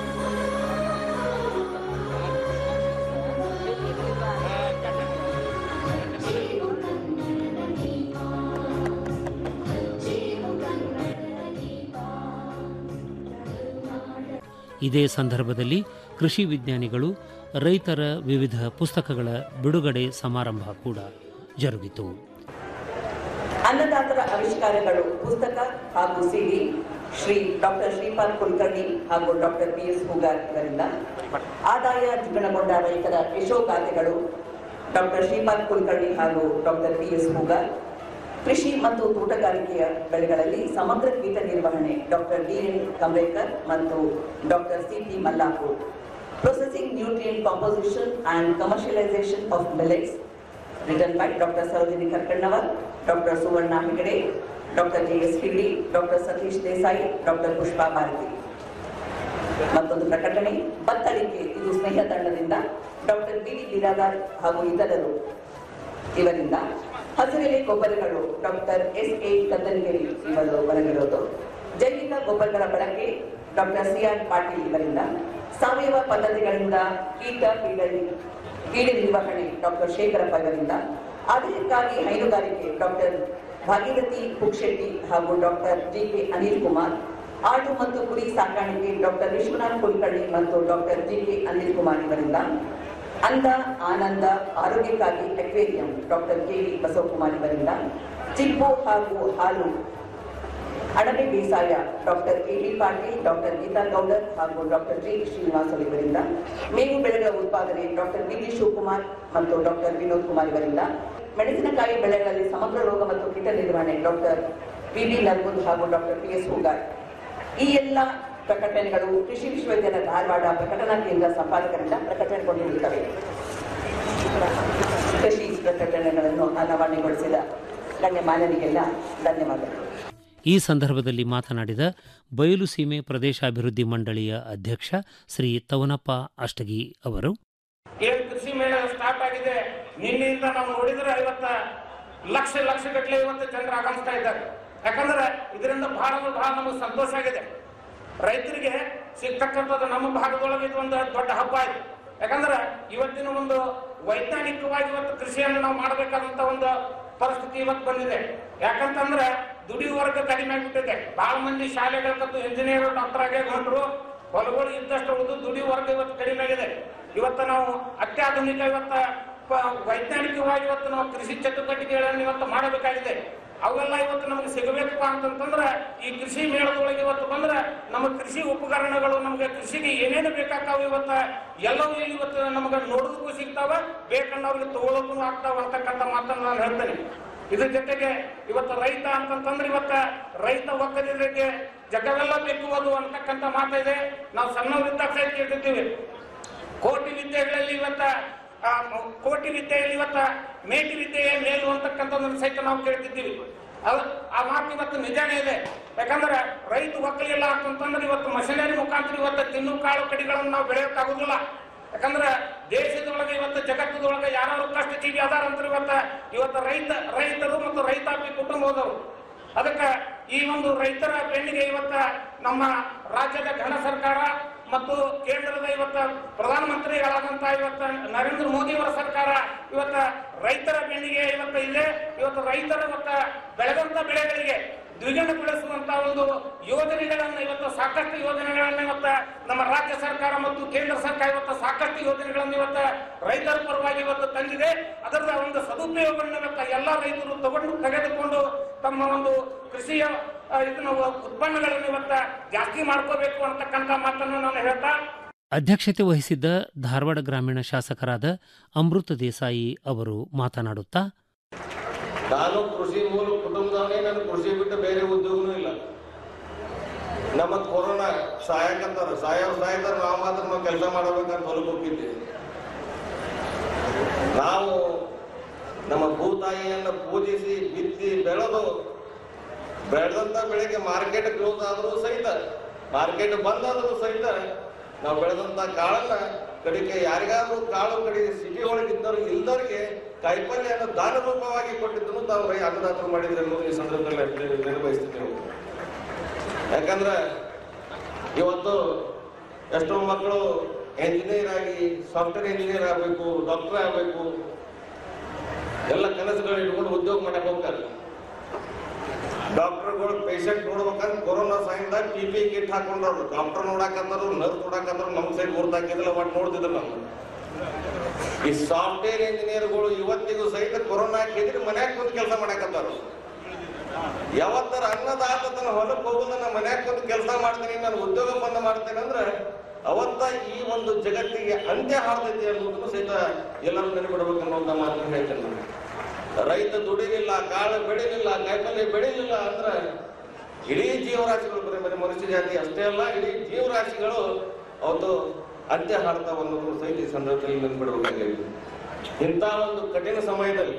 Speaker 15: ಇದೇ ಸಂದರ್ಭದಲ್ಲಿ ಕೃಷಿ ವಿಜ್ಞಾನಿಗಳು ರೈತರ ವಿವಿಧ ಪುಸ್ತಕಗಳ ಬಿಡುಗಡೆ ಸಮಾರಂಭ ಕೂಡ ಜರುಗಿತು
Speaker 17: ಅನ್ನದಾತರ ಆವಿಷ್ಕಾರಗಳು ಪುಸ್ತಕ ಹಾಗೂ ಸಿಡಿ ಶ್ರೀ ಡಾಕ್ಟರ್ ಶ್ರೀಪಾದ್ ಕುಲಕರ್ಣಿ ಹಾಗೂ ಡಾಕ್ಟರ್ ಬಿ ಎಸ್ ಹೂಗಾರ್ ಇವರಿಂದ ಆದಾಯ ದ್ವಿಗುಣಗೊಂಡ ರೈತರ ಯಶೋಗಾಥೆಗಳು ಡಾಕ್ಟರ್ ಶ್ರೀಪಾದ್ ಕುಲಕರ್ಣಿ ಹಾಗೂ ಡಾಕ್ಟರ್ ಬಿ ಎಸ್ ಹೂಗಾರ್ ಕೃಷಿ ಮತ್ತು ತೋಟಗಾರಿಕೆಯ ಬೆಳೆಗಳಲ್ಲಿ ಸಮಗ್ರ ಕೀಟ ನಿರ್ವಹಣೆ ಡಾಕ್ಟರ್ ಡಿ ಎನ್ ಕಂಬೇಕರ್ ಮತ್ತು doctor C T Mallapur processing nutrient composition and commercialization of millets written by Dr. Sarojini Karkannawar, Dr. Suvarna Hegde, Dr. J.S. Higdi, Dr. Satish Desai, Dr. Pushpa Bharati. ಮತ್ತೊಂದು ಪ್ರಕಟಣೆ ಬತ್ತಳಿಕೆ ಇದು ಸ್ನೇಹ ತಂಡದಿಂದ ಡಾಕ್ಟರ್ ಬಿ ಡಿ ಬಿರಾದಾರ್ ಹಾಗೂ ಇತರರು ಇವರಿಂದ ಹಸಿರೆಲೆ ಗೊಬ್ಬರಗಳು ಡಾಕ್ಟರ್ ಎಸ್ ಎ ಕದ್ದನಗಿರಿ ಇವರು ಬರೆದಿರೋದು ಜೈವಿಕ ಗೊಬ್ಬರಗಳ ಬಳಕೆ ಡಾಕ್ಟರ್ ಸಿ ಆರ್ ಪಾಟೀಲ್ ಇವರಿಂದ ಸಾವಯವ ಪದ್ಧತಿಗಳಿಂದ ಕೀಟ ಪೀಡಳಿ ಕೀಡೆ ನಿರ್ವಹಣೆ ಡಾಕ್ಟರ್ ಶೇಖರಪ್ಪ ಇವರಿಂದ ಆದಾಯಕ್ಕಾಗಿ ಹೈನುಗಾರಿಕೆ ಡಾಕ್ಟರ್ ಭಾಗೀರಥಿ ಪುಕ್ಷೆಟ್ಟಿ ಹಾಗೂ doctor G K Anil Kumar ಆಡು ಮತ್ತು ಕುರಿ ಸಾಕಾಣಿಕೆ ಡಾಕ್ಟರ್ ವಿಶ್ವನಾಥ್ ಕುಲಕರ್ಣಿ ಮತ್ತು doctor G K Anil Kumar ಇವರಿಂದ ಅಂದ ಆನಂದ ಆರೋಗ್ಯಕ್ಕಾಗಿ aquarium doctor K V Basavakumar ಇವರಿಂದ ಚಿಪ್ಪು ಹಾಗೂ ಹಾಲು ಅಣಬೆ ಬೇಸಾಯ doctor K D Patil doctor Geeta Gowder ಹಾಗೂ ಡಾಕ್ಟರ್ ಜಿ ಶ್ರೀನಿವಾಸ್ ಇವರಿಂದ ಮೇವು ಬೆಳೆಗಳ ಉತ್ಪಾದನೆ ಡಾಕ್ಟರ್ ವಿ ಡಿ ಶಿವಕುಮಾರ್ ಮತ್ತು ಡಾಕ್ಟರ್ ವಿನೋದ್ ಕುಮಾರ್ ಇವರಿಂದ ಮೆಣಸಿನಕಾಯಿ ಬೆಳೆಗಳಲ್ಲಿ ಸಮಗ್ರ ರೋಗ ಮತ್ತು ಕೀಟ ನಿರ್ವಹಣೆ ಡಾಕ್ಟರ್ ವಿ ಡಿ ನರ್ಗುಂದ್ ಹಾಗೂ ಡಾಕ್ಟರ್ ಪಿ ಎಸ್ ಹೂಗಾರ್ ಈ ಎಲ್ಲ ಪ್ರಕಟಣೆಗಳು ಕೃಷಿ ವಿಶ್ವವಿದ್ಯಾಲಯ ಧಾರವಾಡ ಪ್ರಕಟಣಾ ಕೇಂದ್ರ ಸಂಪಾದಕರಿಂದ ಪ್ರಕಟಣೆಗೊಂಡಿರುತ್ತವೆ ಕೃಷಿ ಪ್ರಕಟಣೆಗಳನ್ನು ಅನಾವರಣೆಗೊಳಿಸಿದ ಗಣ್ಯಮಾನ್ಯರಿಗೆಲ್ಲ ಧನ್ಯವಾದಗಳು
Speaker 15: ಈ ಸಂದರ್ಭದಲ್ಲಿ ಮಾತನಾಡಿದ ಬಯಲು ಸೀಮೆ ಪ್ರದೇಶಾಭಿವೃದ್ಧಿ ಮಂಡಳಿಯ ಅಧ್ಯಕ್ಷ ಶ್ರೀ ತವನಪ್ಪ ಅಷ್ಟಗಿ ಅವರು
Speaker 18: ಏನ್ ಕೃಷಿ ಮೇಳ ಸ್ಟಾರ್ಟ್ ಆಗಿದೆ ನಿನ್ನೆಯಿಂದ ನಾವು ನೋಡಿದ್ರೆ ಇವತ್ತ ಲಕ್ಷ ಲಕ್ಷ ಗಟ್ಟಲೆ ಇವತ್ತು ಜನರು ಆಗಮಿಸ್ತಾ ಇದ್ದಾರೆ ಯಾಕಂದ್ರೆ ಇದರಿಂದ ಬಹಳ ಅಂದ್ರೆ ಬಹಳ ನಮಗೆ ಸಂತೋಷ ಆಗಿದೆ ರೈತರಿಗೆ ಸಿಗ್ತಕ್ಕಂಥದ್ದು ನಮ್ಮ ಭಾಗದೊಳಗೆ ಇದು ಒಂದು ದೊಡ್ಡ ಹಬ್ಬ ಇದೆ ಯಾಕಂದ್ರೆ ಇವತ್ತಿನ ಒಂದು ವೈಜ್ಞಾನಿಕವಾಗಿ ಇವತ್ತು ಕೃಷಿಯನ್ನು ನಾವು ಮಾಡಬೇಕಾದಂತ ಒಂದು ಪರಿಸ್ಥಿತಿ ಇವತ್ತು ಬಂದಿದೆ ಯಾಕಂತಂದ್ರೆ ದುಡಿಯುವ ವರ್ಗ ಕಡಿಮೆ ಆಗ್ಬಿಟ್ಟಿದೆ ಬಹಳ ಮಂದಿ ಶಾಲೆಗಳ ಕತ್ತು ಇಂಜಿನಿಯರ್ ಡಾಕ್ಟರ್ ಆಗೇ ಹೊಂಟರು ಹೊಲಗಳು ಇದ್ದಷ್ಟು ಉಳಿದು ದುಡಿಯುವ ವರ್ಗ ಇವತ್ತು ಕಡಿಮೆ ಆಗಿದೆ ಇವತ್ತು ನಾವು ಅತ್ಯಾಧುನಿಕ ಇವತ್ತ ಪ- ವೈಜ್ಞಾನಿಕವಾಗಿ ಇವತ್ತು ನಾವು ಕೃಷಿ ಚಟುವಟಿಕೆಗಳನ್ನು ಇವತ್ತು ಮಾಡಬೇಕಾಗಿದೆ ಅವೆಲ್ಲ ಇವತ್ತು ನಮಗೆ ಸಿಗಬೇಕಪ್ಪ ಅಂತಂತಂದ್ರೆ ಈ ಕೃಷಿ ಮೇಳದೊಳಗೆ ಇವತ್ತು ಬಂದ್ರೆ ನಮ್ಮ ಕೃಷಿ ಉಪಕರಣಗಳು ನಮಗೆ ಕೃಷಿಗೆ ಏನೇನು ಬೇಕಾಗ್ತಾವ ಇವತ್ತ ಎಲ್ಲವೂ ಇಲ್ಲಿ ಇವತ್ತು ನಮಗೆ ನೋಡೋದಕ್ಕೂ ಸಿಗ್ತಾವ ಬೇಕನ್ನೋರಿಗೆ ತಗೊಳ್ಳೋದೂ ಆಗ್ತಾವ ಅಂತಕ್ಕಂಥ ಮಾತನ್ನು ನಾನು ಹೇಳ್ತೇನೆ ಇದ್ರ ಜೊತೆಗೆ ಇವತ್ತು ರೈತ ಅಂತಂತಂದ್ರೆ ಇವತ್ತ ರೈತ ಒಕ್ಕಲಿಗರಿಗೆ ಜಗವೆಲ್ಲ ಬೇಕು ಅದು ಅಂತಕ್ಕಂಥ ಮಾತಿದೆ ನಾವು ಸಣ್ಣವರಿದ್ದಾಗ ಸಹಿತ ಕೇಳ್ತಿರ್ತೀವಿ ಕೋಟಿ ವಿದ್ಯೆಗಳಲ್ಲಿ ಇವತ್ತ ಆ, ಕೋಟಿ ವಿದ್ಯೆಯಲ್ಲಿ ಇವತ್ತ ಮೇಟಿ ವಿದ್ಯೆಯೇ ಮೇಲು ಅಂತಕ್ಕಂಥದ್ದನ್ನು ಸಹಿತ ನಾವು ಕೇಳ್ತಿದ್ದೀವಿ ಅದು ಆ ಮಾತು ಇವತ್ತು ನಿಜಾನೇ ಇದೆ ಯಾಕಂದ್ರೆ ರೈತ ಒಕ್ಕಲಿಲ್ಲ ಅಂತಂತಂದ್ರೆ ಇವತ್ತು ಮಷಿನರಿ ಮುಖಾಂತರ ಇವತ್ತು ತಿನ್ನು ಕಾಳು ಕಡಿಗಳನ್ನು ನಾವು ಬೆಳೆಯೋಕ್ಕಾಗೋದಿಲ್ಲ ಯಾಕಂದ್ರೆ ದೇಶದೊಳಗೆ ಇವತ್ತು ಜಗತ್ತದೊಳಗೆ ಯಾರು ಕಷ್ಟ ಜೀವಿ ಅದಾರ ಅಂತ ಇವತ್ತ ಇವತ್ತು ರೈತ ರೈತರು ಮತ್ತು ರೈತಾಪಿ ಕುಟುಂಬದವರು ಅದಕ್ಕೆ ಈ ಒಂದು ರೈತರ ಬೆನ್ನಿಗೆ ಇವತ್ತ ನಮ್ಮ ರಾಜ್ಯದ ಘನ ಸರ್ಕಾರ ಮತ್ತು ಕೇಂದ್ರದ ಇವತ್ತ ಪ್ರಧಾನಮಂತ್ರಿಗಳಾದಂತ ಇವತ್ತ ನರೇಂದ್ರ ಮೋದಿ ಅವರ ಸರ್ಕಾರ ಇವತ್ತ ರೈತರ ಬೆನ್ನಿಗೆ ಇವತ್ತ ಇಲ್ಲೇ ಇವತ್ತು ರೈತರ ಇವತ್ತ ಬೆಳೆದಂತ ಬೆಳೆಗಳಿಗೆ ದ್ವಿಗುಣಗೊಳಿಸುವಂತ ಒಂದು ಯೋಜನೆಗಳನ್ನ ಇವತ್ತು ಸಾಕಷ್ಟು ಯೋಜನೆಗಳನ್ನ ಇವತ್ತ ನಮ್ಮ ರಾಜ್ಯ ಸರ್ಕಾರ ಮತ್ತು ಕೇಂದ್ರ ಸರ್ಕಾರ ಇವತ್ತು ಸಾಕಷ್ಟು ಯೋಜನೆಗಳನ್ನು ಇವತ್ತ ರೈತರ ಪರವಾಗಿ ಇವತ್ತು ತಂದಿದೆ ಅದರ ಒಂದು ಸದುಪಯೋಗವನ್ನು ಇವತ್ತ ಎಲ್ಲ ರೈತರು ತಗೊಂಡು ತೆಗೆದುಕೊಂಡು ತಮ್ಮ ಒಂದು ಕೃಷಿಯ ಆ, ಇದನ್ನ ಉತ್ಪನ್ನಗಳನ್ನು ಇವತ್ತ ಜಾಸ್ತಿ ಮಾಡ್ಕೋಬೇಕು ಅಂತಕ್ಕಂಥ ಮಾತನ್ನು ನಾನು ಹೇಳ್ತಾ
Speaker 15: ಅಧ್ಯಕ್ಷತೆ ವಹಿಸಿದ್ದ ಧಾರವಾಡ ಗ್ರಾಮೀಣ ಶಾಸಕರಾದ ಅಮೃತ ದೇಸಾಯಿ ಅವರು ಮಾತನಾಡುತ್ತಾ
Speaker 19: ನಾನು ಕೃಷಿ ಮೂಲ ಕುಟುಂಬದವನೇ ನನ್ನ ಕೃಷಿ ಬಿಟ್ಟು ಬೇರೆ ಉದ್ಯೋಗನೂ ಇಲ್ಲ ನಮ್ಮ ಕೊರೋನಾ ಸಾಯಕತ್ತಾರ ಸಾಯವ್ರು ಸಾಯ್ತಾರ ನಾವು ಮಾತ್ರ ನಾವು ಕೆಲಸ ಮಾಡಬೇಕಂತ ಹೊಲಕ್ಕೆ ಹೋಗಿದ್ದೆ ನಾವು ನಮ್ಮ ಭೂತಾಯಿಯನ್ನು ಪೂಜಿಸಿ ಬಿತ್ತಿ ಬೆಳೆದು ಬೆಳೆದಂತ ಬೆಳೆಗೆ ಮಾರ್ಕೆಟ್ ಕ್ಲೋಸ್ ಆದರೂ ಸಹಿತ ಮಾರ್ಕೆಟ್ ಬಂದಾದರೂ ಸಹಿತ ನಾವು ಬೆಳೆದಂತ ಕಾಳನ್ನ ಕಡೆಗೆ ಯಾರಿಗಾದ್ರೂ ಕಾಳು ಕಡೆ ಸಿಟಿ ಒಳಗೆ ಇದ್ದವ್ರು ಇಲ್ದವ್ರಿಗೆ ಕಾಯಿಪಲ್ಯವನ್ನು ದಾನ ರೂಪವಾಗಿ ಕೊಟ್ಟಿದ್ದನ್ನು ತಾವು ರೈ ಅನ್ನದಾತರು ಮಾಡಿದ್ರೆ ಅನ್ನೋದು ಈ ಸಂದರ್ಭದಲ್ಲಿ ನಿರ್ವಹಿಸ್ತಿದ್ದೇವೆ ಯಾಕಂದ್ರೆ ಇವತ್ತು ಎಷ್ಟೋ ಮಕ್ಕಳು ಎಂಜಿನಿಯರ್ ಆಗಿ ಸಾಫ್ಟ್ವೇರ್ ಇಂಜಿನಿಯರ್ ಆಗಬೇಕು ಡಾಕ್ಟರ್ ಆಗಬೇಕು ಎಲ್ಲ ಕನಸುಗಳು ಇಟ್ಕೊಂಡು ಉದ್ಯೋಗ ಮಾಡಕ್ ಹೋಗ್ತಾರೆ ಡಾಕ್ಟರ್ಗಳು ಪೇಷಂಟ್ ನೋಡ್ಬೇಕಂದ್ರೆ ಕೊರೋನಾ ಸಮಯದಾಗ ಪಿ ಪಿ ಕಿಟ್ ಹಾಕೊಂಡ್ರು ಡಾಕ್ಟರ್ ನೋಡಾಕಂದ್ರು ನರ್ಸ್ ನೋಡಾಕಂದ್ರು ನಮ್ಮ ಸೈಡ್ ಗುರ್ತಾಕಿದ್ದಿಲ್ಲ ಒಟ್ಟು ನೋಡ್ತಿದ್ರು ನಾವು ಈ ಸಾಫ್ಟ್ವೇರ್ ಇಂಜಿನಿಯರ್ಗಳು ಇವತ್ತಿಗೂ ಸಹಿತ ಕೊರೋನಾ ಹಾಕಿದ್ರೆ ಮನ್ಯಾಗ ಕುಂತು ಕೆಲಸ ಮಾಡಾಕತ್ತಾರ ಯಾವತ್ತರ ಅನ್ನದಾತ ತನ್ನ ಹೊಲಕ್ಕೆ ಹೋಗೋದನ್ನ ಮನ್ಯಾಗ ಕುಂತು ಕೆಲಸ ಮಾಡ್ತೀನಿ ನಾನು ಉದ್ಯೋಗ ಬಂದ ಮಾಡ್ತೇನೆ ಅಂದ್ರೆ ಅವತ್ತ ಈ ಒಂದು ಜಗತ್ತಿಗೆ ಅಂತ್ಯ ಹಾಡ್ತೈತಿ ಅನ್ನೋದನ್ನು ಸಹಿತ ಎಲ್ಲರೂ ನೆನಪಿಡ್ಬೇಕು ಅನ್ನೋದನ್ನ ಮಾತನ್ನು ಹೇಳ್ತೇನೆ ನಾನು ರೈತ ದುಡಿಲಿಲ್ಲ ಕಾಳು ಬೆಳಿಲಿಲ್ಲ ಕಾಯಿಪಲ್ಯ ಬೆಳಿಲಿಲ್ಲ ಅಂದ್ರೆ ಇಡೀ ಜೀವರಾಶಿಗಳು ಬರೀ ಬರೀ ಮನುಷ್ಯ ಜಾತಿ ಅಷ್ಟೇ ಅಲ್ಲ ಇಡೀ ಜೀವರಾಶಿಗಳು ಅವತ್ತು ಅಂತ್ಯ ಹಾಡ್ತಾವ ಅನ್ನೋದು ಸಹಿತ ಈ ಸಂದರ್ಭದಲ್ಲಿ ನೆನ್ಪಿಡ್ಬೇಕಾಗಿದೆ ಇಂಥ ಒಂದು ಕಠಿಣ ಸಮಯದಲ್ಲಿ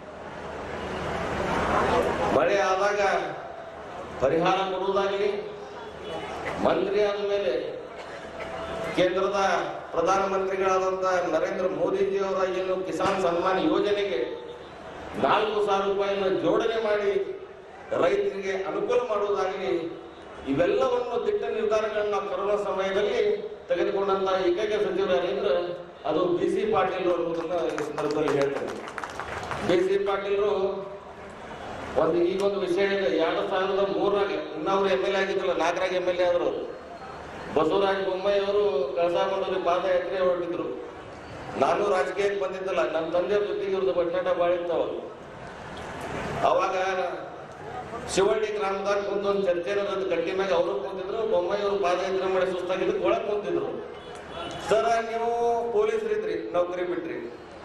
Speaker 19: ಮಳೆ ಆದಾಗ ಪರಿಹಾರ ಕೊಡುವುದಾಗಲಿ ಮಂತ್ರಿ ಆದ ಮೇಲೆ ಕೇಂದ್ರದ ಪ್ರಧಾನಮಂತ್ರಿಗಳಾದಂತ ನರೇಂದ್ರ ಮೋದಿಜಿಯವರ ಏನು ಕಿಸಾನ್ ಸನ್ಮಾನ್ ಯೋಜನೆಗೆ ನಾಲ್ಕು ಸಾವಿರ ರೂಪಾಯಿನ ಜೋಡಣೆ ಮಾಡಿ ರೈತರಿಗೆ ಅನುಕೂಲ ಮಾಡುವುದಾಗಲಿ ಇವೆಲ್ಲವನ್ನು ದಿಟ್ಟ ನಿರ್ಧಾರಗಳನ್ನ ನಾವು ಕೊರೋನಾ ಸಮಯದಲ್ಲಿ ತೆಗೆದುಕೊಂಡಂತ ಏಕೈಕ ಸಚಿವರು ಯಾರೆಂದ್ರೆ ಅದು ಬಿ ಸಿ ಪಾಟೀಲ್ ಅನ್ನೋದನ್ನ ಈ ಸಂದರ್ಭದಲ್ಲಿ ಹೇಳ್ತೇನೆ ಬಿ ಸಿ ಪಾಟೀಲ್ರು ಒಂದು ಈಗೊಂದು ವಿಷಯ ಇದೆ ಎರಡು ಸಾವಿರದ ಮೂರರಾಗ ಇನ್ನವರು ಎಮ್ ಎಲ್ ಎ ಆಗಿದ್ರಲ್ಲ ನಾಗರಾಜ್ ಎಮ್ ಎಲ್ ಎ ಆದ್ರು ಬಸವರಾಜ ಬೊಮ್ಮಾಯಿ ಅವರು ಕಳಸಾಬಂದಲ್ಲಿ ಪಾದಯಾತ್ರೆ ಹೊರಟಿದ್ರು ನಾನು ರಾಜಕೀಯಕ್ಕೆ ಬಂದಿದ್ದಲ್ಲ ನಮ್ಮ ತಂದೆಯವ್ರ ಜೊತೆಗೆ ಇವ್ರದ್ದು ಬಟ್ಟಾಟ ಭಾಳ ಇರ್ತಾವ ಅವಾಗ ಶಿವಳ್ಳಿ ಗ್ರಾಮದಾಗ ಕುಂತು ಒಂದು ಚರ್ಚೆ ಇರೋದು ಗಟ್ಟಿ ಮ್ಯಾಗ ಅವರು ಕುಂತಿದ್ರು ಬೊಮ್ಮಾಯಿ ಅವರು ಪಾದಯಾತ್ರೆ ಮಾಡಿ ಸುಸ್ತಾಗಿದ್ದಕ್ಕೆ ಒಳಗೆ ಕುಂತಿದ್ರು ಸರ್ ನೀವು ಪೊಲೀಸರಿದ್ರಿ ನೌಕರಿ ಬಿಟ್ರಿ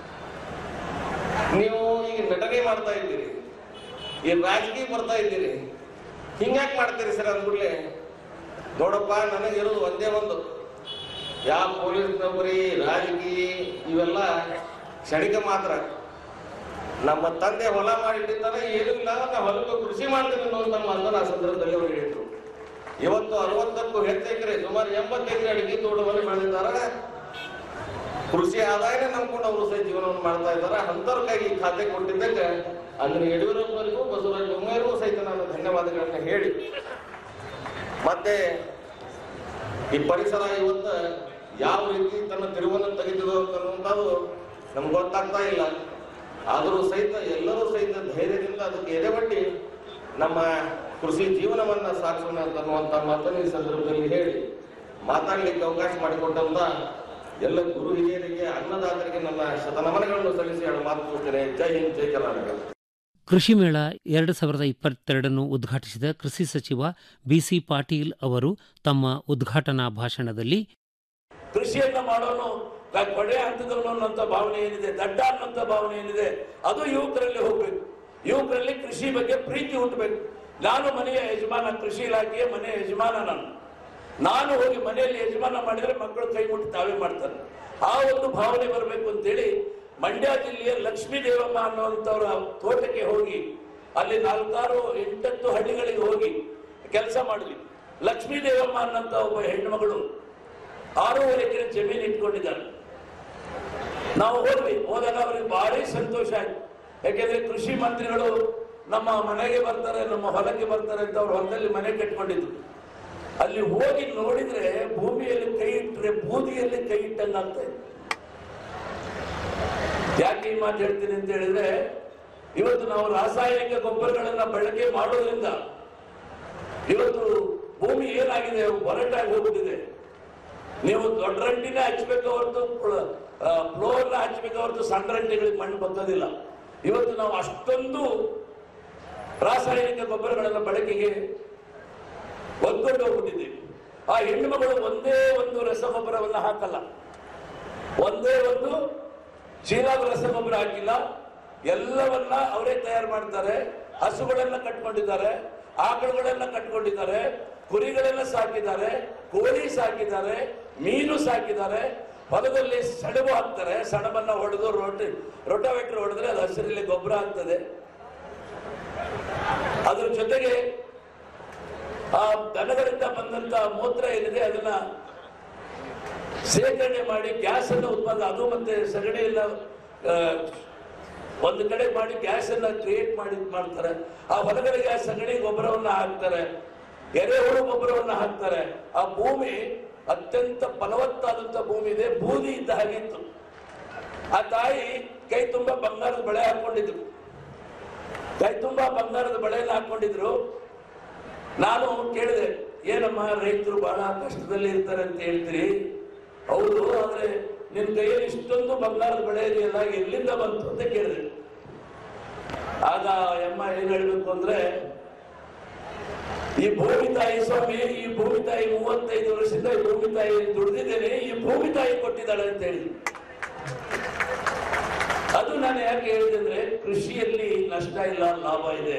Speaker 19: ನೀವು ಈಗ ನಟನೆ ಮಾಡ್ತಾ ಇದ್ದೀರಿ ಈ ರಾಜಕೀಯ ಬರ್ತಾ ಇದ್ದೀರಿ ಹಿಂಗ್ಯಾಕ್ ಮಾಡ್ತೀರಿ ಸರ್ ಅಂದ್ಬಿಡ್ಲೆ ನೋಡಪ್ಪ ನನಗಿರೋದು ಒಂದೇ ಒಂದು ಯಾವ ಪೊಲೀಸ್ ನೌಕರಿ ರಾಜಕೀಯ ಇವೆಲ್ಲ ಕ್ಷಣಿಕ ಮಾತ್ರ ನಮ್ಮ ತಂದೆ ಹೊಲ ಮಾಡಿಟ್ಟಿದ್ದಾರೆ ಏನೂ ಇಲ್ಲ ನಾ ಹೊಲಕ್ಕೆ ಕೃಷಿ ಮಾಡ್ತೀನಿ ಅನ್ನೋ ನಮ್ಮ ಅಂದನ ಆ ಸಂದರ್ಭದಲ್ಲಿ ಅವರು ಹೇಳಿದ್ರು ಇವತ್ತು ಅರವತ್ತಕ್ಕೂ ಹೆಚ್ಚು ಎಕರೆ ಸುಮಾರು ಎಂಬತ್ತು ಎಕರೆ ಅಡಿಕೆ ತೋಟವನ್ನು ಬೆಳೆದಿದ್ದಾರೆ ಕೃಷಿ ಆದಾಯನೇ ನಂಬ್ಕೊಂಡು ಅವರು ಸಹ ಜೀವನವನ್ನು ಮಾಡ್ತಾ ಇದ್ದಾರೆ ಅಂಥವ್ರ ಕೈಗೆ ಈ ಖಾತೆ ಕೊಟ್ಟಿದ್ದಕ್ಕೆ ಅಂದ್ರೆ ಯಡಿಯೂರಪ್ಪರಿಗೂ ಬಸವರಾಜ ಬೊಮ್ಮಾಯಿಗೂ ಸಹಿತ ನಾನು ಧನ್ಯವಾದಗಳನ್ನ ಹೇಳಿ ಮತ್ತೆ ಈ ಪರಿಸರ ಇವತ್ತು ಯಾವ ರೀತಿ ತನ್ನ ತಿರುವನ್ನು ತೆಗೆದಿದೆ ಅನ್ನುವಂಥದ್ದು ನಮ್ಗೆ ಗೊತ್ತಾಗ್ತಾ ಇಲ್ಲ ಆದರೂ ಸಹಿತ ಎಲ್ಲರೂ ಸಹಿತ ಧೈರ್ಯದಿಂದ ಅದಕ್ಕೆ ಎದೆಬಟ್ಟಿ ನಮ್ಮ ಕೃಷಿ ಜೀವನವನ್ನ ಸಾಗಿಸೋಣ ಅನ್ನುವಂಥ ಮಾತನ್ನು ಈ ಸಂದರ್ಭದಲ್ಲಿ ಹೇಳಿ ಮಾತಾಡ್ಲಿಕ್ಕೆ ಅವಕಾಶ ಮಾಡಿಕೊಟ್ಟಂತ ಎಲ್ಲ ಗುರು ಹಿರಿಯರಿಗೆ ಅನ್ನದಾತರಿಗೆ ನನ್ನ ಶತನಮನಗಳನ್ನು ಸಲ್ಲಿಸಿ ಎರಡು ಮಾತು ಕೊಡ್ತೇನೆ ಜೈ ಹಿಂದ್ ಜೈ ಕರ್ನಾಟಕ
Speaker 15: ಕೃಷಿ ಮೇಳ ಎರಡು ಸಾವಿರದ ಇಪ್ಪತ್ತೆರಡನ್ನು ಉದ್ಘಾಟಿಸಿದ ಕೃಷಿ ಸಚಿವ ಬಿಸಿ ಪಾಟೀಲ್ ಅವರು ತಮ್ಮ ಉದ್ಘಾಟನಾ ಭಾಷಣದಲ್ಲಿ
Speaker 20: ಕೃಷಿಯನ್ನ ಮಾಡೋನು ಕ- ಕೊಡೆ ಹಂತದವನು ಅನ್ನೋಂಥ ಭಾವನೆ ಏನಿದೆ ದಡ್ಡ ಅನ್ನೋಂಥ ಭಾವನೆ ಏನಿದೆ ಅದು ಯುವಕರಲ್ಲಿ ಹೋಗ್ಬೇಕು ಯುವಕರಲ್ಲಿ ಕೃಷಿ ಬಗ್ಗೆ ಪ್ರೀತಿ ಹುಟ್ಟಬೇಕು ನಾನು ಮನೆಯ ಯಜಮಾನ ಕೃಷಿ ಇಲಾಖೆಯ ಮನೆಯ ಯಜಮಾನ ನಾನು ನಾನು ಹೋಗಿ ಮನೆಯಲ್ಲಿ ಯಜಮಾನ ಮಾಡಿದ್ರೆ ಮಕ್ಕಳು ಕೈ ಮುಟ್ಟಿ ತಾವೇ ಮಾಡ್ತಾರೆ ಆ ಒಂದು ಭಾವನೆ ಬರಬೇಕು ಅಂತೇಳಿ ಮಂಡ್ಯ ಜಿಲ್ಲೆಯ ಲಕ್ಷ್ಮೀ ದೇವಮ್ಮ ಅನ್ನುವಂಥವ್ರ ತೋಟಕ್ಕೆ ಹೋಗಿ ಅಲ್ಲಿ ನಾಲ್ಕಾರು ಎಂಟತ್ತು ಹಳ್ಳಿಗಳಿಗೆ ಹೋಗಿ ಕೆಲಸ ಮಾಡಲಿ ಲಕ್ಷ್ಮೀ ದೇವಮ್ಮ ಅನ್ನಂತ ಒಬ್ಬ ಹೆಣ್ಣುಮಗಳು ಆರೂವರೆ ಎಕರೆ ಜಮೀನು ಇಟ್ಕೊಂಡಿದ್ದಾರೆ ನಾವು ಹೋದ್ವಿ ಹೋದಾಗ ಅವ್ರಿಗೆ ಭಾರಿ ಸಂತೋಷ ಆಯ್ತು ಯಾಕೆಂದ್ರೆ ಕೃಷಿ ಮಂತ್ರಿಗಳು ನಮ್ಮ ಮನೆಗೆ ಬರ್ತಾರೆ ನಮ್ಮ ಹೊಲಕ್ಕೆ ಬರ್ತಾರೆ ಅಂತ ಅವ್ರ ಹೊಲದಲ್ಲಿ ಮನೆ ಕಟ್ಕೊಂಡಿದ್ರು ಅಲ್ಲಿ ಹೋಗಿ ನೋಡಿದ್ರೆ ಭೂಮಿಯಲ್ಲಿ ಕೈ ಇಟ್ಟರೆ ಬೂದಿಯಲ್ಲಿ ಕೈ ಇಟ್ಟಂಗ ಆಗ್ತಾ ಇದೆ ಯಾಕೆ ಈ ಮಾತು ಹೇಳ್ತೀನಿ ಅಂತ ಹೇಳಿದ್ರೆ ಇವತ್ತು ನಾವು ರಾಸಾಯನಿಕ ಗೊಬ್ಬರಗಳನ್ನ ಬಳಕೆ ಮಾಡೋದ್ರಿಂದ ಇವತ್ತು ಭೂಮಿ ಏನಾಗಿದೆ ಒರಟಾಗಿ ಹೋಗ್ಬಿಟ್ಟಿದೆ ನೀವು ದೊಡ್ಡ ರಂಟಿನೇ ಹಚ್ಬೇಕು ಹೊರತು ಫ್ಲೋರ್ನ ಹಚ್ಬೇಕು ಹೊರತು ಸಣ್ಣ ರಂಟಿಗಳಿಗೆ ಮಣ್ಣು ಬರ್ತದಿಲ್ಲ ಇವತ್ತು ನಾವು ಅಷ್ಟೊಂದು ರಾಸಾಯನಿಕ ಗೊಬ್ಬರಗಳ ಬಳಕೆಗೆ ಒದ್ಕೊಂಡು ಹೋಗ್ಬಿಟ್ಟಿದ್ದೀವಿ ಆ ಹೆಣ್ಣು ಮಗಳು ಒಂದೇ ಒಂದು ರಸಗೊಬ್ಬರವನ್ನ ಹಾಕಲ್ಲ ಒಂದೇ ಒಂದು ಚೀಲಾದ ರಸಗೊಬ್ಬರ ಹಾಕಿಲ್ಲ ಎಲ್ಲವನ್ನ ಅವರೇ ತಯಾರು ಮಾಡ್ತಾರೆ ಹಸುಗಳನ್ನ ಕಟ್ಕೊಂಡಿದ್ದಾರೆ ಆಕಳುಗಳನ್ನ ಕಟ್ಕೊಂಡಿದ್ದಾರೆ ಕುರಿಗಳೆಲ್ಲ ಸಾಕಿದ್ದಾರೆ ಕೋಳಿ ಸಾಕಿದ್ದಾರೆ ಮೀನು ಸಾಕಿದ್ದಾರೆ ಹೊಲದಲ್ಲಿ ಸೆಣಬು ಹಾಕ್ತಾರೆ ಸೆಣಬನ್ನ ಹೊಡೆದು ರೋಟಿ ರೋಟಾವೇಟರ್ ಹೊಡೆದ್ರೆ ಅದು ಹಸಿರಲ್ಲಿ ಗೊಬ್ಬರ ಆಗ್ತದೆ ಅದ್ರ ಜೊತೆಗೆ ಆ ದನಗಳಿಂದ ಬಂದಂತ ಮೂತ್ರ ಏನಿದೆ ಅದನ್ನ ಸೇಕರಣೆ ಮಾಡಿ ಗ್ಯಾಸ್ ಅನ್ನು ಉತ್ಪಾದನೆ ಅದು ಮತ್ತೆ ಸಗಣಿ ಎಲ್ಲ ಆ, ಒಂದು ಕಡೆ ಮಾಡಿ ಗ್ಯಾಸ್ ಅನ್ನ ಕ್ರಿಯೇಟ್ ಮಾಡಿ ಮಾಡ್ತಾರೆ ಆ ಹೊಲಗಳಿಗೆ ಆ ಸಗಣಿ ಗೊಬ್ಬರವನ್ನ ಹಾಕ್ತಾರೆ ಎರೆಹುಳು ಗೊಬ್ಬರವನ್ನ ಹಾಕ್ತಾರೆ ಆ ಭೂಮಿ ಅತ್ಯಂತ ಫಲವತ್ತಾದಂತ ಭೂಮಿ ಇದೆ ಬೂದಿ ಇದ್ದ ಹಾಗಿತ್ತು ಆ ತಾಯಿ ಕೈ ತುಂಬಾ ಬಂಗಾರದ ಬಳೆ ಹಾಕೊಂಡಿದ್ರು ಕೈ ತುಂಬಾ ಬಂಗಾರದ ಬಳೆಯನ್ನು ಹಾಕೊಂಡಿದ್ರು ನಾನು ಕೇಳಿದೆ ಏನಮ್ಮ ರೈತರು ಬಹಳ ಕಷ್ಟದಲ್ಲಿ ಇರ್ತಾರೆ ಅಂತ ಹೇಳ್ತೀರಿ ಹೌದು ಆದ್ರೆ ನಿನ್ ಕೈಯಲ್ಲಿ ಇಷ್ಟೊಂದು ಬಂಗಾರದ ಬಳೆ ಇದೆಯಲ್ಲ ಎಲ್ಲಿಂದ ಬಂತು ಅಂತ ಕೇಳಿದೆ ಆಗ ಅಮ್ಮ ಏನ್ ಹೇಳ್ಬೇಕು ಅಂದ್ರೆ ಈ ಭೂಮಿ ತಾಯಿ ಸ್ವಾಮಿ ಈ ಭೂಮಿ ತಾಯಿ ಮೂವತ್ತೈದು ವರ್ಷದಿಂದ ಈ ಭೂಮಿ ತಾಯಿ ದುಡ್ದಿದ್ದೇನೆ ಈ ಭೂಮಿ ತಾಯಿ ಕೊಟ್ಟಿದ್ದಾಳೆ ಅಂತ ಹೇಳಿ ಅದು ನಾನು ಯಾಕೆ ಹೇಳಿದೆ ಅಂದ್ರೆ ಕೃಷಿಯಲ್ಲಿ ನಷ್ಟ ಇಲ್ಲ ಲಾಭ ಇದೆ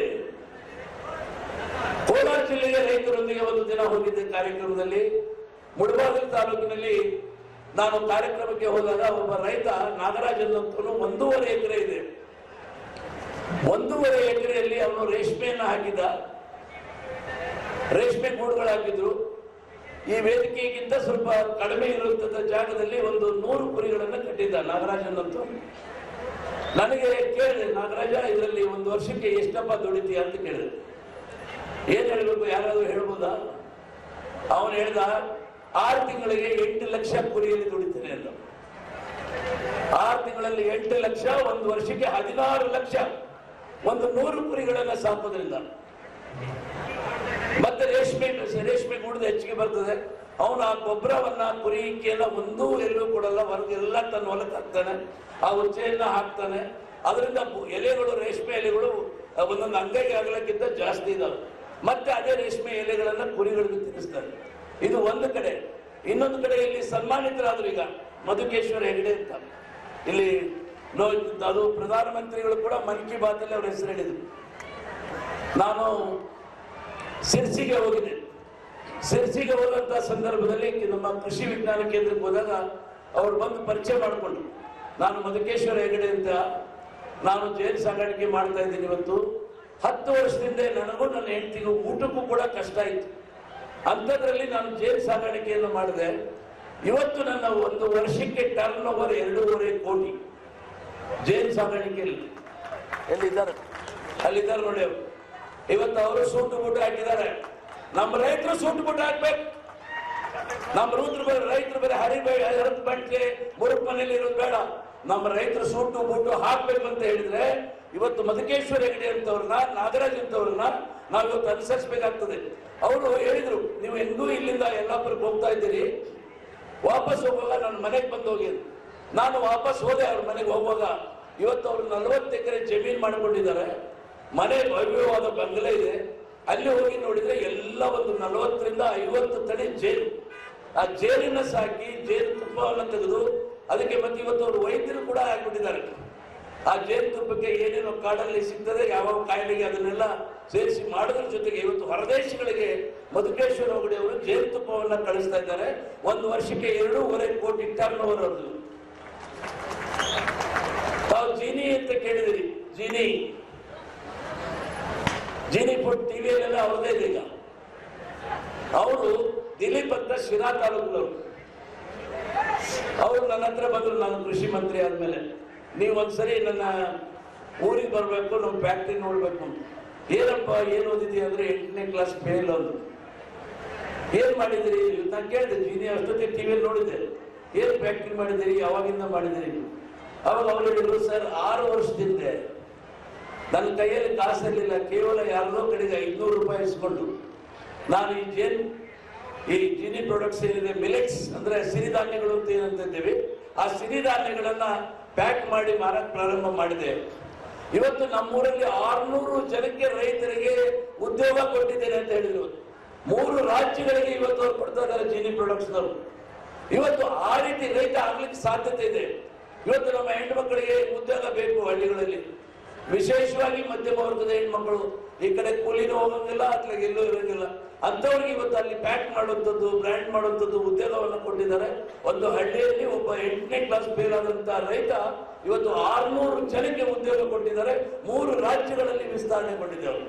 Speaker 20: ಕೋಲಾರ ಜಿಲ್ಲೆಯ ರೈತರೊಂದಿಗೆ ಒಂದು ದಿನ ಹೋಗಿದ್ದೆ ಕಾರ್ಯಕ್ರಮದಲ್ಲಿ ಮುಳಬಾಗಿಲು ತಾಲೂಕಿನಲ್ಲಿ ನಾನು ಕಾರ್ಯಕ್ರಮಕ್ಕೆ ಹೋದಾಗ ಒಬ್ಬ ರೈತ ನಾಗರಾಜ್ ಅನ್ನೋಂಥವನು ಒಂದೂವರೆ ಎಕರೆ ಇದೆ ಒಂದೂವರೆ ಎಕರೆಯಲ್ಲಿ ಅವನು ರೇಷ್ಮೆಯನ್ನ ಹಾಕಿದ್ದ ರೇಷ್ಮೆ ಗೂಡುಗಳು ಹಾಕಿದ್ರು ಈ ವೇದಿಕೆಗಿಂತ ಸ್ವಲ್ಪ ಕಡಿಮೆ ಇರುವಂತಹ ಜಾಗದಲ್ಲಿ ಒಂದು ನೂರು ಕುರಿಗಳನ್ನ ಕಟ್ಟಿದ್ದ ನಾಗರಾಜ್ ಅನ್ನೋಂಥವ್ನು ನನಗೆ ಕೇಳಿದೆ ನಾಗರಾಜ ಇದರಲ್ಲಿ ಒಂದು ವರ್ಷಕ್ಕೆ ಎಷ್ಟಪ್ಪ ದುಡಿತೀಯ ಅಂತ ಕೇಳಿದೆ ಏನ್ ಹೇಳ್ಬೇಕು ಯಾರಾದ್ರೂ ಹೇಳ್ಬೋದಾ ಅವನು ಹೇಳ್ದ ಆರು ತಿಂಗಳಿಗೆ ಎಂಟು ಲಕ್ಷ ಕುರಿಯಲ್ಲಿ ದುಡಿತೇನೆ ಅಂತ ಆರು ತಿಂಗಳಲ್ಲಿ ಎಂಟು ಲಕ್ಷ ಒಂದು ವರ್ಷಕ್ಕೆ ಹದಿನಾರು ಲಕ್ಷ ಒಂದು ನೂರು ಕುರಿಗಳನ್ನ ಸಾಕೋದ್ರಿಂದ ಮತ್ತೆ ರೇಷ್ಮೆ ರೇಷ್ಮೆ ಗೂಡದ ಹೆಚ್ಚಿಗೆ ಬರ್ತದೆ ಅವನು ಆ ಗೊಬ್ಬರವನ್ನ ಕುರಿಕೆಯನ್ನ ಒಂದೂ ಎಲ್ಲೂ ಕೊಡಲ್ಲ ಹೊರಗೆಲ್ಲ ತನ್ನ ಹೊಲಕ್ಕೆ ಹಾಕ್ತಾನೆ ಆ ಉಚ್ಚೆಯನ್ನ ಹಾಕ್ತಾನೆ ಅದರಿಂದ ಬು- ಎಲೆಗಳು ರೇಷ್ಮೆ ಎಲೆಗಳು ಆ ಒಂದೊಂದು ಅಂಗೈಗೆ ಆಗಲಕ್ಕಿಂತ ಜಾಸ್ತಿ ಇದಾವೆ ಮತ್ತೆ ಅದೇ ರೇಷ್ಮೆ ಎಲೆಗಳನ್ನ ಕುರಿಗಳಿಗೆ ತಿನ್ನಿಸ್ತಾರೆ ಇದು ಒಂದು ಕಡೆ ಇನ್ನೊಂದು ಕಡೆ ಇಲ್ಲಿ ಸನ್ಮಾನಿತರಾದ್ರು ಈಗ ಮಧುಕೇಶ್ವರ ಹೆಗಡೆ ಅಂತ ಇಲ್ಲಿ ನೋ ಅದು ಪ್ರಧಾನಮಂತ್ರಿಗಳು ಕೂಡ ಮನ್ ಕಿ ಬಾತಲ್ಲಿ ಅವ್ರ ಹೆಸರು ಹೇಳಿದ್ರು ನಾನು ಸಿರ್ಸಿಗೆ ಹೋಗಿದ್ದೆ ಸಿರ್ಸಿಗೆ ಹೋದಂತ ಸಂದರ್ಭದಲ್ಲಿ ನಮ್ಮ ಕೃಷಿ ವಿಜ್ಞಾನ ಕೇಂದ್ರಕ್ಕೆ ಹೋದಾಗ ಅವ್ರು ಬಂದು ಪರಿಚಯ ಮಾಡಿಕೊಂಡ್ರು ನಾನು ಮಧುಕೇಶ್ವರ ಹೆಗಡೆ ಅಂತ ನಾನು ಜೇನು ಸಾಗಾಣಿಕೆ ಮಾಡ್ತಾ ಇದ್ದೀನಿ ಇವತ್ತು ಹತ್ತು ವರ್ಷದಿಂದ ನನಗೂ ನನ್ನ ಹೆಂಡತಿಗೂ ಊಟಕ್ಕೂ ಕೂಡ ಕಷ್ಟ ಇತ್ತು ಅಂಥದ್ರಲ್ಲಿ ನಾನು ಜೇನು ಸಾಗಾಣಿಕೆಯನ್ನು ಮಾಡಿದೆ ಇವತ್ತು ನನ್ನ ಒಂದು ವರ್ಷಕ್ಕೆ ಟರ್ನ್ ಓವರ್ ಎರಡೂವರೆ ಕೋಟಿ ಜೇನು ಸಾಗಾಣಿಕೆಯಲ್ಲಿ ಎಲ್ಲಿದ್ದಾರೆ ಅಲ್ಲಿದ್ದಾರೆ ನೋಡಿ ಅವರು ಇವತ್ತು ಅವರು ಸೂಟು ಬೂಟು ಹಾಕಿದ್ದಾರೆ ನಮ್ಮ ರೈತರು ಸೂಟು ಬೂಟು ಹಾಕ್ಬೇಕು ನಮ್ಮ ರೈತರು ಬೇರೆ ರೈತರು ಬೇರೆ ಹರಿಬೇಡ ಹರತ್ ಬಟ್ಟೆ ಮುರುಕ್ ಮನೇಲಿ ಇರೋದು ಬೇಡ ನಮ್ಮ ರೈತರು ಸೂಟು ಬೂಟು ಹಾಕ್ಬೇಕು ಅಂತ ಹೇಳಿದ್ರೆ ಇವತ್ತು ಮಧುಕೇಶ್ವರ ಹೆಗಡೆ ಅಂತವ್ರನ್ನ ನಾಗರಾಜ್ ಅಂತವ್ರನ್ನ ನಾವು ಇವತ್ತು ಅನುಸರಿಸಬೇಕಾಗ್ತದೆ ಅವರು ಹೇಳಿದ್ರು ನೀವು ಹೆಂಗೂ ಇಲ್ಲಿಂದ ಯಲ್ಲಾಪುರಕ್ಕೆ ಹೋಗ್ತಾ ಇದ್ದೀರಿ ವಾಪಸ್ ಹೋಗುವಾಗ ನನ್ನ ಮನೆಗೆ ಬಂದು ಹೋಗಿ ಅಂತ. ನಾನು ವಾಪಸ್ ಹೋದೆ ಅವ್ರ ಮನೆಗೆ ಹೋಗುವಾಗ ಇವತ್ತು ಅವರು ನಲವತ್ತು ಎಕರೆ ಜಮೀನು ಮಾಡಿಕೊಂಡಿದ್ದಾರೆ ಮನೆ ಭವ್ಯವಾದ ಬಂಗಲೆ ಇದೆ ಅಲ್ಲಿ ಹೋಗಿ ನೋಡಿದ್ರೆ ಎಲ್ಲ ಒಂದು ನಲವತ್ತರಿಂದ ಐವತ್ತು ತಳಿ ಜೇನು ಆ ಜೇನಿನ ಸಾಕಿ ಜೇನು ತುಪ್ಪವನ್ನು ತೆಗೆದು ಅದಕ್ಕೆ ಮತ್ತೆ ಇವತ್ತು ಅವರು ವೈದ್ಯರು ಕೂಡ ಹಾಕ್ಬಿಟ್ಟಿದ್ದಾರೆ ಆ ಜೇನು ತುಪ್ಪಕ್ಕೆ ಏನೇನೋ ಕಾಡಲ್ಲಿ ಸಿಗ್ತದೆ ಯಾವ ಕಾಯಿಲೆಗೆ ಅದನ್ನೆಲ್ಲ ಸೇರಿಸಿ ಮಾಡೋದ್ರ ಜೊತೆಗೆ ಇವತ್ತು ಹೊರದೇಶಗಳಿಗೆ ಮಧುಕೇಶ್ವರ ಹೊಗಡೆ ಅವರು ಜೇನು ತುಪ್ಪವನ್ನ ಕಳಿಸ್ತಾ ಇದ್ದಾರೆ ಒಂದು ವರ್ಷಕ್ಕೆ ಎರಡೂವರೆ ಕೋಟಿ ಟರ್ನ್ ಓವರ್ ಅವ್ರದ್ದು ತಾವು ಜೀನಿ ಅಂತ ಕೇಳಿದಿರಿ ಜೀನಿ ಜೀನಿ ಫುಡ್ ಟಿವಿಯಲ್ಲೆಲ್ಲ ಅವ್ರದೇ ಇದೆ ಈಗ ಅವರು ದಿಲೀಪ್ ಅಂತ ಶಿರಾ ತಾಲೂಕಿನವರು ಅವರು ನನ್ನ ಹತ್ರ ಬಂದ್ರು ನಾನು ಕೃಷಿ ಮಂತ್ರಿ ಆದ್ಮೇಲೆ ನೀವು ಒಂದ್ಸರಿ ನನ್ನ ಊರಿಗೆ ಬರಬೇಕು ನಮ್ಮ ಫ್ಯಾಕ್ಟ್ರಿ ನೋಡ್ಬೇಕು ಅಂತ ಏನಪ್ಪ ಏನು ಓದಿದೀಯ ಅಂದ್ರೆ ಎಂಟನೇ ಕ್ಲಾಸ್ ಫೇಲ್ ಅಂದ್ರು ಏನ್ ಮಾಡಿದಿರಿ ನಾನು ಕೇಳಿದೆ ಜೀನಿ ಅಷ್ಟೊತ್ತಿಗೆ ಟಿವಿಯಲ್ಲಿ ನೋಡಿದ್ದೆ ಏನ್ ಫ್ಯಾಕ್ಟ್ರಿ ಮಾಡಿದಿರಿ ಯಾವಾಗಿಂದ ಮಾಡಿದಿರಿ ಅವಾಗ ಅವ್ರು ಹೇಳಿದ್ರು ಸರ್ ಆರು ವರ್ಷದಿಂದ ನನ್ನ ಕೈಯಲ್ಲಿ ಕಾಸಿರಲಿಲ್ಲ ಕೇವಲ ಯಾರದೋ ಕಡೆಗೆ ಐದ್ನೂರು ರೂಪಾಯಿ ಇಸ್ಕೊಂಡು ನಾನು ಈ ಜೇನ್ ಈ ಜೀನಿ ಪ್ರಾಡಕ್ಟ್ಸ್ ಏನಿದೆ ಮಿಲೆಟ್ಸ್ ಅಂದ್ರೆ ಸಿರಿಧಾನ್ಯಗಳು ಅಂತ ಏನಂತಿದ್ದೇವೆ ಆ ಸಿರಿಧಾನ್ಯಗಳನ್ನ ಪ್ಯಾಕ್ ಮಾಡಿ ಮಾರಕ್ ಪ್ರಾರಂಭ ಮಾಡಿದೆ ಇವತ್ತು ನಮ್ಮೂರಲ್ಲಿ ಆರ್ನೂರು ಜನಕ್ಕೆ ರೈತರಿಗೆ ಉದ್ಯೋಗ ಕೊಟ್ಟಿದ್ದೇನೆ ಅಂತ ಹೇಳಿದ್ರು ಮೂರು ರಾಜ್ಯಗಳಿಗೆ ಇವತ್ತು ಅವ್ರು ಕೊಡ್ತಾ ಇದ್ದಾರೆ ಜೀನಿ ಪ್ರಾಡಕ್ಟ್ಸ್ನವರು ಇವತ್ತು ಆ ರೀತಿ ರೈತ ಆಗ್ಲಿಕ್ಕೆ ಸಾಧ್ಯತೆ ಇದೆ ಇವತ್ತು ನಮ್ಮ ಹೆಣ್ಮಕ್ಳಿಗೆ ಉದ್ಯೋಗ ಬೇಕು ಹಳ್ಳಿಗಳಲ್ಲಿ ವಿಶೇಷವಾಗಿ ಮಧ್ಯಮ ವರ್ಗದ ಹೆಣ್ಮಕ್ಳು ಈ ಕಡೆ ಕೂಲಿನೂ ಹೋಗಂಗಿಲ್ಲ ಅಥವಾ ಎಲ್ಲೂ ಇರೋಂಗಿಲ್ಲ ಅಂಥವ್ರಿಗೆ ಇವತ್ತು ಅಲ್ಲಿ ಪ್ಯಾಕ್ ಮಾಡುವಂಥದ್ದು ಬ್ರ್ಯಾಂಡ್ ಮಾಡುವಂಥದ್ದು ಉದ್ಯೋಗವನ್ನು ಕೊಟ್ಟಿದ್ದಾರೆ ಒಂದು ಹಳ್ಳಿಯಲ್ಲಿ ಒಬ್ಬ ಎಂಟನೇ ಕ್ಲಾಸ್ ಫೇಲ್ ಆದಂತ ರೈತ ಇವತ್ತು ಆರ್ನೂರು ಜನಕ್ಕೆ ಉದ್ಯೋಗ ಕೊಟ್ಟಿದ್ದಾರೆ ಮೂರು ರಾಜ್ಯಗಳಲ್ಲಿ ವಿಸ್ತರಣೆಗೊಂಡಿದ್ದೇವೆ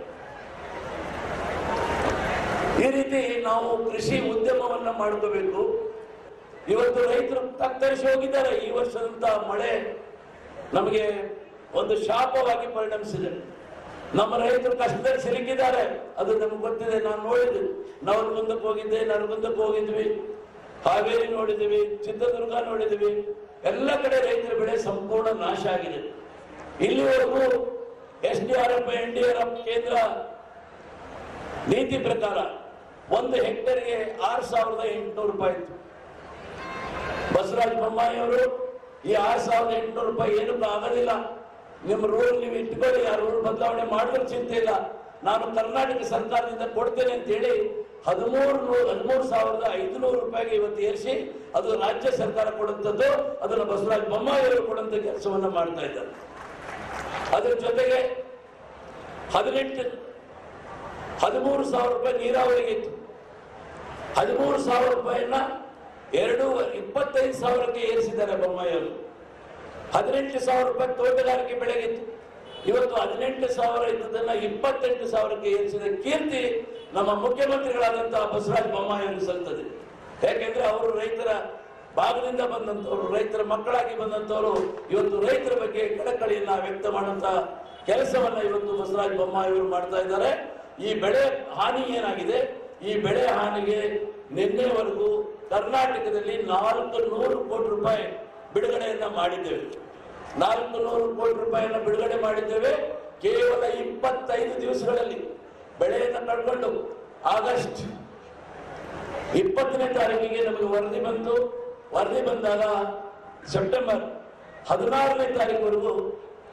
Speaker 20: ಈ ರೀತಿ ನಾವು ಕೃಷಿ ಉದ್ಯಮವನ್ನ ಮಾಡ್ಕೋಬೇಕು ಇವತ್ತು ರೈತರು ತತ್ತರಿಸಿ ಹೋಗಿದ್ದಾರೆ ಈ ವರ್ಷದಂತ ಮಳೆ ನಮಗೆ ಒಂದು ಶಾಪವಾಗಿ ಪರಿಣಮಿಸಿದೆ ನಮ್ಮ ರೈತರು ಕಷ್ಟದಲ್ಲಿ ಸಿಲುಕಿದ್ದಾರೆ ಅದು ನಮ್ಗೆ ಗೊತ್ತಿದೆ ನಾನು ನೋಡಿದ್ದೆ ನವಲಗುಂದಕ್ಕೆ ಹೋಗಿದ್ದೆ ನರಗುಂದಕ್ಕೆ ಹೋಗಿದ್ವಿ ಹಾವೇರಿ ನೋಡಿದ್ವಿ ಚಿತ್ರದುರ್ಗ ನೋಡಿದ್ವಿ ಎಲ್ಲ ಕಡೆ ರೈತರ ಬೆಳೆ ಸಂಪೂರ್ಣ ನಾಶ ಆಗಿದೆ ಇಲ್ಲಿವರೆಗೂ S D R F N D R F ಕೇಂದ್ರ ನೀತಿ ಪ್ರಕಾರ ಒಂದು ಹೆಕ್ಟೇರ್ಗೆ ಆರು ಸಾವಿರದ ಎಂಟುನೂರು ರೂಪಾಯಿ ಇತ್ತು ಬಸವರಾಜ ಬೊಮ್ಮಾಯಿ ಅವರು ಈ ಆರು ಸಾವಿರದ ಎಂಟುನೂರು ರೂಪಾಯಿ ಏನಕ್ಕೂ ಆಗೋದಿಲ್ಲ ನಿಮ್ಮ ರೂಲ್ ನೀವು ಇಟ್ಕೊಳ್ಳಿ ಆ ರೂಲ್ ಬದಲಾವಣೆ ಮಾಡಿದ್ರೆ ಚಿಂತೆ ಇಲ್ಲ ನಾನು ಕರ್ನಾಟಕ ಸರ್ಕಾರದಿಂದ ಕೊಡ್ತೇನೆ ಅಂತ ಹೇಳಿ ಹದಿಮೂರು ನೂರು ಹದಿಮೂರು ಸಾವಿರದ ಐದುನೂರು ರೂಪಾಯಿಗೆ ಇವತ್ತು ಏರಿಸಿ ಅದು ರಾಜ್ಯ ಸರ್ಕಾರ ಕೊಡುವಂಥದ್ದು ಅದನ್ನು ಬಸವರಾಜ ಬೊಮ್ಮಾಯಿ ಅವರು ಕೊಡುವಂಥ ಕೆಲಸವನ್ನ ಮಾಡ್ತಾ ಇದ್ದಾರೆ ಅದ್ರ ಜೊತೆಗೆ ಹದಿನೆಂಟು ಹದಿಮೂರು ಸಾವಿರ ರೂಪಾಯಿ ನೀರಾವರಿಗೆ ಇತ್ತು ಹದಿಮೂರು ಸಾವಿರ ರೂಪಾಯಿನ ಎರಡು ಇಪ್ಪತ್ತೈದು ಸಾವಿರಕ್ಕೆ ಏರಿಸಿದ್ದಾರೆ ಬೊಮ್ಮಾಯಿ ಅವರು ಹದಿನೆಂಟು ಸಾವಿರ ರೂಪಾಯಿ ತೋಟಗಾರಿಕೆ ಬೆಳೆಗಿತ್ತು ಇವತ್ತು ಹದಿನೆಂಟು ಸಾವಿರ ಇದ್ದದನ್ನ ಇಪ್ಪತ್ತೆಂಟು ಸಾವಿರಕ್ಕೆ ಏರಿಸಿದ ಕೀರ್ತಿ ನಮ್ಮ ಮುಖ್ಯಮಂತ್ರಿಗಳಾದಂತಹ ಬಸವರಾಜ ಬೊಮ್ಮಾಯಿ ಅವರು ಸಲ್ತದೆ ಯಾಕೆಂದ್ರೆ ಅವರು ರೈತರ ಭಾಗದಿಂದ ಬಂದಂತವರು ರೈತರ ಮಕ್ಕಳಾಗಿ ಬಂದಂತವರು ಇವತ್ತು ರೈತರ ಬಗ್ಗೆ ಕಳಕಳಿಯನ್ನ ವ್ಯಕ್ತ ಮಾಡುವಂತ ಕೆಲಸವನ್ನ ಇವತ್ತು ಬಸವರಾಜ ಬೊಮ್ಮಾಯಿ ಅವರು ಮಾಡ್ತಾ ಇದ್ದಾರೆ ಈ ಬೆಳೆ ಹಾನಿ ಏನಾಗಿದೆ ಈ ಬೆಳೆ ಹಾನಿಗೆ ನಿನ್ನೆವರೆಗೂ ಕರ್ನಾಟಕದಲ್ಲಿ ನಾಲ್ಕು ನೂರು ಕೋಟಿ ರೂಪಾಯಿ ಬಿಡುಗಡೆಯನ್ನ ಮಾಡಿದ್ದೇವೆ ನಾಲ್ಕು ನೂರು ಕೋಟಿ ರೂಪಾಯಿಯನ್ನ ಬಿಡುಗಡೆ ಮಾಡಿದ್ದೇವೆ ಕೇವಲ ಇಪ್ಪತ್ತೈದು ದಿವಸಗಳಲ್ಲಿ ಬೆಳೆಯನ್ನು ಕಳ್ಕೊಂಡು ಆಗಸ್ಟ್ ಇಪ್ಪತ್ತನೇ ತಾರೀಕಿಗೆ ನಮಗೆ ವರದಿ ಬಂತು ವರದಿ ಬಂದಾಗ ಸೆಪ್ಟೆಂಬರ್ ಹದಿನಾರನೇ ತಾರೀಕುವರೆಗೂ